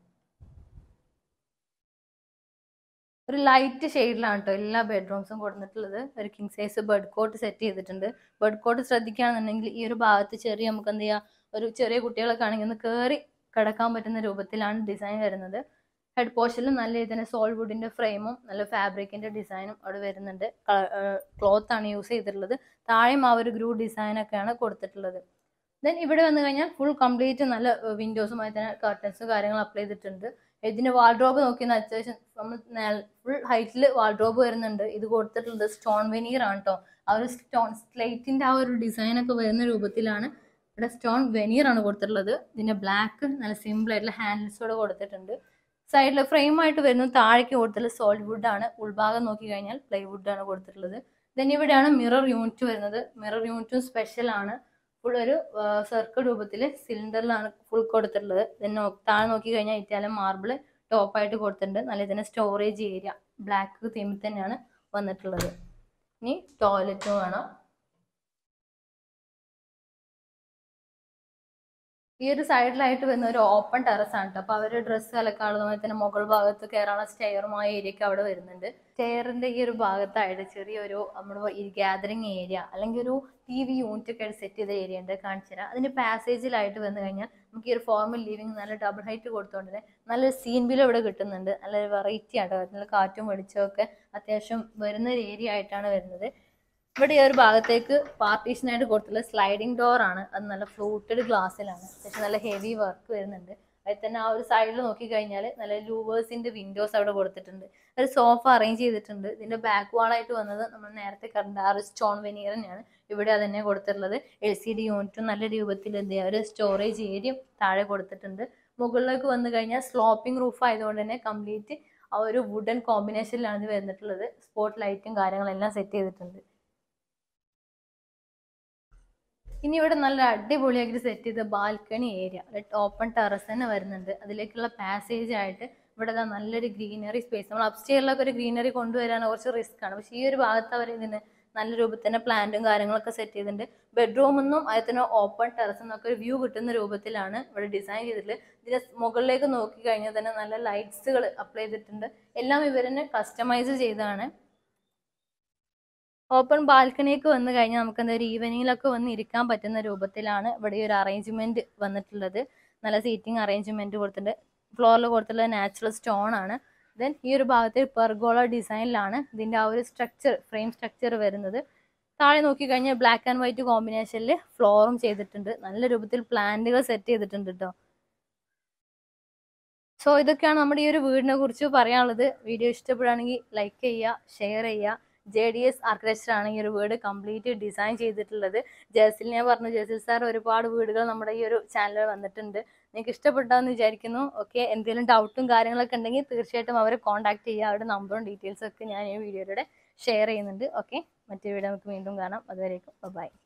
ഒരു ലൈറ്റ് ഷെയ്ഡിലാണ് കേട്ടോ എല്ലാ ബെഡ്റൂംസും കൊടുത്തിട്ടുള്ളത് ഒരു king size bed cot set ചെയ്തിട്ടുണ്ട് ബെഡ് കോട്ട് ശ്രദ്ധിക്കുകയാണെന്നുണ്ടെങ്കിൽ ഈ ഒരു ഭാഗത്ത് ചെറിയ നമുക്ക് എന്ത് ചെയ്യാം ഒരു ചെറിയ കുട്ടികളൊക്കെ ആണെങ്കിൽ ഒന്ന് കയറി കിടക്കാൻ പറ്റുന്ന രൂപത്തിലാണ് ഡിസൈൻ വരുന്നത് ഹെഡ് പോർഷനിൽ നല്ല രീതിയിൽ തന്നെ സോൾ വുഡിന്റെ ഫ്രെയിമും നല്ല ഫാബ്രിക്കിന്റെ ഡിസൈനും അവിടെ വരുന്നുണ്ട് ക്ലോത്ത് ആണ് യൂസ് ചെയ്തിട്ടുള്ളത് താഴെയും ആ ഒരു ഗ്രൂ ഡിസൈൻ ഒക്കെയാണ് കൊടുത്തിട്ടുള്ളത് ദെൻ ഇവിടെ വന്നു കഴിഞ്ഞാൽ ഫുൾ കംപ്ലീറ്റ് നല്ല വിൻഡോസുമായി തന്നെ കർട്ടൻസും കാര്യങ്ങളും അപ്ലൈ ചെയ്തിട്ടുണ്ട് ഇതിന്റെ വാൾഡ്രോബ് നോക്കിയാൽ അത്യാവശ്യം നമ്മൾ ഫുൾ ഹൈറ്റിൽ വാൾഡ്രോബ് വരുന്നുണ്ട് ഇത് കൊടുത്തിട്ടുള്ളത് സ്റ്റോൺ വെനീർ ആണ് കേട്ടോ ആ ഒരു സ്റ്റോൺ സ്ലേറ്റിന്റെ ആ ഒരു ഡിസൈൻ ഒക്കെ വരുന്ന രൂപത്തിലാണ് ഇവിടെ സ്റ്റോൺ വെനീർ ആണ് കൊടുത്തിട്ടുള്ളത് ഇതിന്റെ ബ്ലാക്ക് നല്ല സിമ്പിൾ ആയിട്ടുള്ള ഹാൻഡിൽസോടെ കൊടുത്തിട്ടുണ്ട് സൈഡിൽ ഫ്രെയിം ആയിട്ട് വരുന്നത് താഴേക്ക് കൊടുത്തിട്ടുള്ളത് സോളിഡ് വുഡ് ആണ് ഉൾഭാഗം നോക്കി കഴിഞ്ഞാൽ പ്ലൈ വുഡ് ആണ് കൊടുത്തിട്ടുള്ളത് ദെൻ ഇവിടെയാണ് മിറർ യൂണിറ്റ് വരുന്നത് മിറർ യൂണിറ്റും സ്പെഷ്യൽ ആണ് ഫുൾ ഒരു സർക്കിൾ രൂപത്തിൽ സിലിണ്ടറിലാണ് ഫുൾ കൊടുത്തിട്ടുള്ളത് ദെൻ താഴെ നോക്കി കഴിഞ്ഞാൽ ഇറ്റാലിയൻ മാർബിൾ ടോപ്പായിട്ട് കൊടുത്തിട്ടുണ്ട് നല്ല ഇതിന്റെ സ്റ്റോറേജ് ഏരിയ ബ്ലാക്ക് തീമിൽ തന്നെയാണ് വന്നിട്ടുള്ളത് ഇനി ടോയ്ലറ്റും വേണം ഈ ഒരു സൈഡിലായിട്ട് വരുന്ന ഒരു ഓപ്പൺ ടെറസ് ആണ് കേട്ടോ അപ്പൊ അവര് ഡ്രസ്സ് അലക്കാളുമായി തന്നെ മുകൾ ഭാഗത്ത് കയറാനുള്ള സ്റ്റെയറുമായ ഏരിയ ഒക്കെ അവിടെ വരുന്നുണ്ട് സ്റ്റെയറിന്റെ ഈ ഒരു ഭാഗത്തായിട്ട് ചെറിയൊരു നമ്മുടെ ഈ ഗ്യാതറിംഗ് ഏരിയ അല്ലെങ്കിൽ ഒരു ടി വി യൂണിറ്റ് ഒക്കെ സെറ്റ് ചെയ്ത ഏരിയ ഉണ്ട് കാണിച്ചു തരാം അതിന്റെ പാസേജിലായിട്ട് വന്നു കഴിഞ്ഞാൽ നമുക്ക് ഈ ഒരു ഫോർമൽ ലിവിങ് നല്ല ഡബിൾ ഹൈറ്റ് കൊടുത്തുകൊണ്ട് തന്നെ നല്ലൊരു സീൻ ബിൽ ഇവിടെ കിട്ടുന്നുണ്ട് നല്ലൊരു വെറൈറ്റി ആട്ടോ നല്ല കാറ്റും വെളിച്ചവും ഒക്കെ അത്യാവശ്യം വരുന്ന ഒരു ഏരിയ ആയിട്ടാണ് വരുന്നത് ഇവിടെ ഈ ഒരു ഭാഗത്തേക്ക് പാർട്ടീഷൻ ആയിട്ട് കൊടുത്തുള്ള സ്ലൈഡിംഗ് ഡോർ ആണ് അത് നല്ല ഫ്ലൂട്ടഡ് ഗ്ലാസ്സിലാണ് പക്ഷെ നല്ല ഹെവി വർക്ക് വരുന്നുണ്ട് അതിൽ തന്നെ ആ ഒരു സൈഡിൽ നോക്കി കഴിഞ്ഞാൽ നല്ല ലൂവേഴ്സിന്റെ വിൻഡോസ് അവിടെ കൊടുത്തിട്ടുണ്ട് ഒരു സോഫ അറേഞ്ച് ചെയ്തിട്ടുണ്ട് ഇതിന്റെ ബാക്ക് വാളായിട്ട് വന്നത് നമ്മൾ നേരത്തെ കണ്ട ആ ഒരു സ്റ്റോൺ വെനീർ തന്നെയാണ് ഇവിടെ അതന്നെ കൊടുത്തിട്ടുള്ളത് എൽ സി ഡി യൂണിറ്റും നല്ല രൂപത്തിൽ എന്ത് ചെയ്യുക ഒരു സ്റ്റോറേജ് ഏരിയയും താഴെ കൊടുത്തിട്ടുണ്ട് മുകളിലേക്ക് വന്നു കഴിഞ്ഞാൽ സ്ലോപ്പിംഗ് റൂഫ് ആയതുകൊണ്ട് തന്നെ കംപ്ലീറ്റ് ആ ഒരു വുഡൻ കോമ്പിനേഷനിലാണ് ഇത് വന്നിട്ടുള്ളത് സ്പോട്ട് ലൈറ്റും കാര്യങ്ങളെല്ലാം സെറ്റ് ചെയ്തിട്ടുണ്ട് ഇനി ഇവിടെ നല്ല അടിപൊളിയായിട്ട് സെറ്റ് ചെയ്ത ബാൽക്കണി ഏരിയ ഓപ്പൺ ടെറസ് തന്നെ വരുന്നുണ്ട് അതിലേക്കുള്ള പാസേജ് ആയിട്ട് ഇവിടെ ദാ നല്ലൊരു ഗ്രീനറി സ്പേസ് നമ്മൾ അപ്സ്റ്റെയറിലൊക്കെ ഒരു ഗ്രീനറി കൊണ്ടുവരാൻ കുറച്ച് റിസ്ക് ആണ് പക്ഷേ ഈ ഒരു ഭാഗത്ത് അവർ ഇതിന് നല്ല രൂപത്തിൽ തന്നെ പ്ലാന്റും കാര്യങ്ങളൊക്കെ സെറ്റ് ചെയ്തിട്ടുണ്ട് ബെഡ്റൂമിൽ നിന്നും അതിൽ തന്നെ ഓപ്പൺ ടെറസ് എന്നൊക്കെ ഒരു വ്യൂ കിട്ടുന്ന രൂപത്തിലാണ് ഇവിടെ ഡിസൈൻ ചെയ്തിട്ടുള്ളത് ഇതിന്റെ മുകളിലേക്ക് നോക്കി കഴിഞ്ഞാൽ തന്നെ നല്ല ലൈറ്റ്സുകൾ അപ്ലൈ ചെയ്തിട്ടുണ്ട് എല്ലാം ഇവർ തന്നെ കസ്റ്റമൈസ് ചെയ്തതാണ് ഓപ്പൺ ബാൽക്കണിയൊക്കെ വന്നു കഴിഞ്ഞാൽ നമുക്ക് എന്താ ഒരു ഈവനിങ്ങിലൊക്കെ വന്ന് ഇരിക്കാൻ പറ്റുന്ന രൂപത്തിലാണ് ഇവിടെ ഈ ഒരു അറേഞ്ച്മെന്റ് വന്നിട്ടുള്ളത് നല്ല സീറ്റിംഗ് അറേഞ്ച്മെന്റ് കൊടുത്തിട്ടുണ്ട് ഫ്ലോറിൽ കൊടുത്തിട്ടുള്ള നാച്ചുറൽ സ്റ്റോൺ ആണ് ദെൻ ഈ ഒരു ഭാഗത്ത് പെർഗോള ഡിസൈനിലാണ് ഇതിന്റെ ആ ഒരു സ്ട്രക്ചർ ഫ്രെയിം സ്ട്രക്ചർ വരുന്നത് താഴെ നോക്കി കഴിഞ്ഞാൽ ബ്ലാക്ക് ആൻഡ് വൈറ്റ് കോമ്പിനേഷനിൽ ഫ്ലോറും ചെയ്തിട്ടുണ്ട് നല്ല രൂപത്തിൽ പ്ലാന്റുകൾ സെറ്റ് ചെയ്തിട്ടുണ്ട് കേട്ടോ സോ ഇതൊക്കെയാണ് നമ്മുടെ ഈ ഒരു വീടിനെ കുറിച്ച് പറയാനുള്ളത് വീഡിയോ ഇഷ്ടപ്പെടുകയാണെങ്കിൽ ലൈക്ക് ചെയ്യുക ഷെയർ ചെയ്യുക ജെ ഡി എസ് ആർക്കിടെക്ചർ ആണ് ഈ ഒരു വീട് കംപ്ലീറ്റ് ഡിസൈൻ ചെയ്തിട്ടുള്ളത് ജേസിൽ ഞാൻ പറഞ്ഞു ജേസിൽ സാർ ഒരുപാട് വീടുകൾ നമ്മുടെ ഈ ഒരു ചാനലിൽ വന്നിട്ടുണ്ട് നിങ്ങൾക്ക് ഇഷ്ടപ്പെട്ടാന്ന് വിചാരിക്കുന്നു ഓക്കെ എന്തെങ്കിലും ഡൗട്ടും കാര്യങ്ങളൊക്കെ ഉണ്ടെങ്കിൽ തീർച്ചയായിട്ടും അവരെ കോൺടാക്ട് ചെയ്യുക അവരുടെ നമ്പറും ഡീറ്റെയിൽസും ഒക്കെ ഞാൻ ഈ വീഡിയോയിലൂടെ ഷെയർ ചെയ്യുന്നുണ്ട് ഓക്കെ മറ്റൊരു വീഡിയോ നമുക്ക് വീണ്ടും കാണാം അതുവരേക്കും ബൈ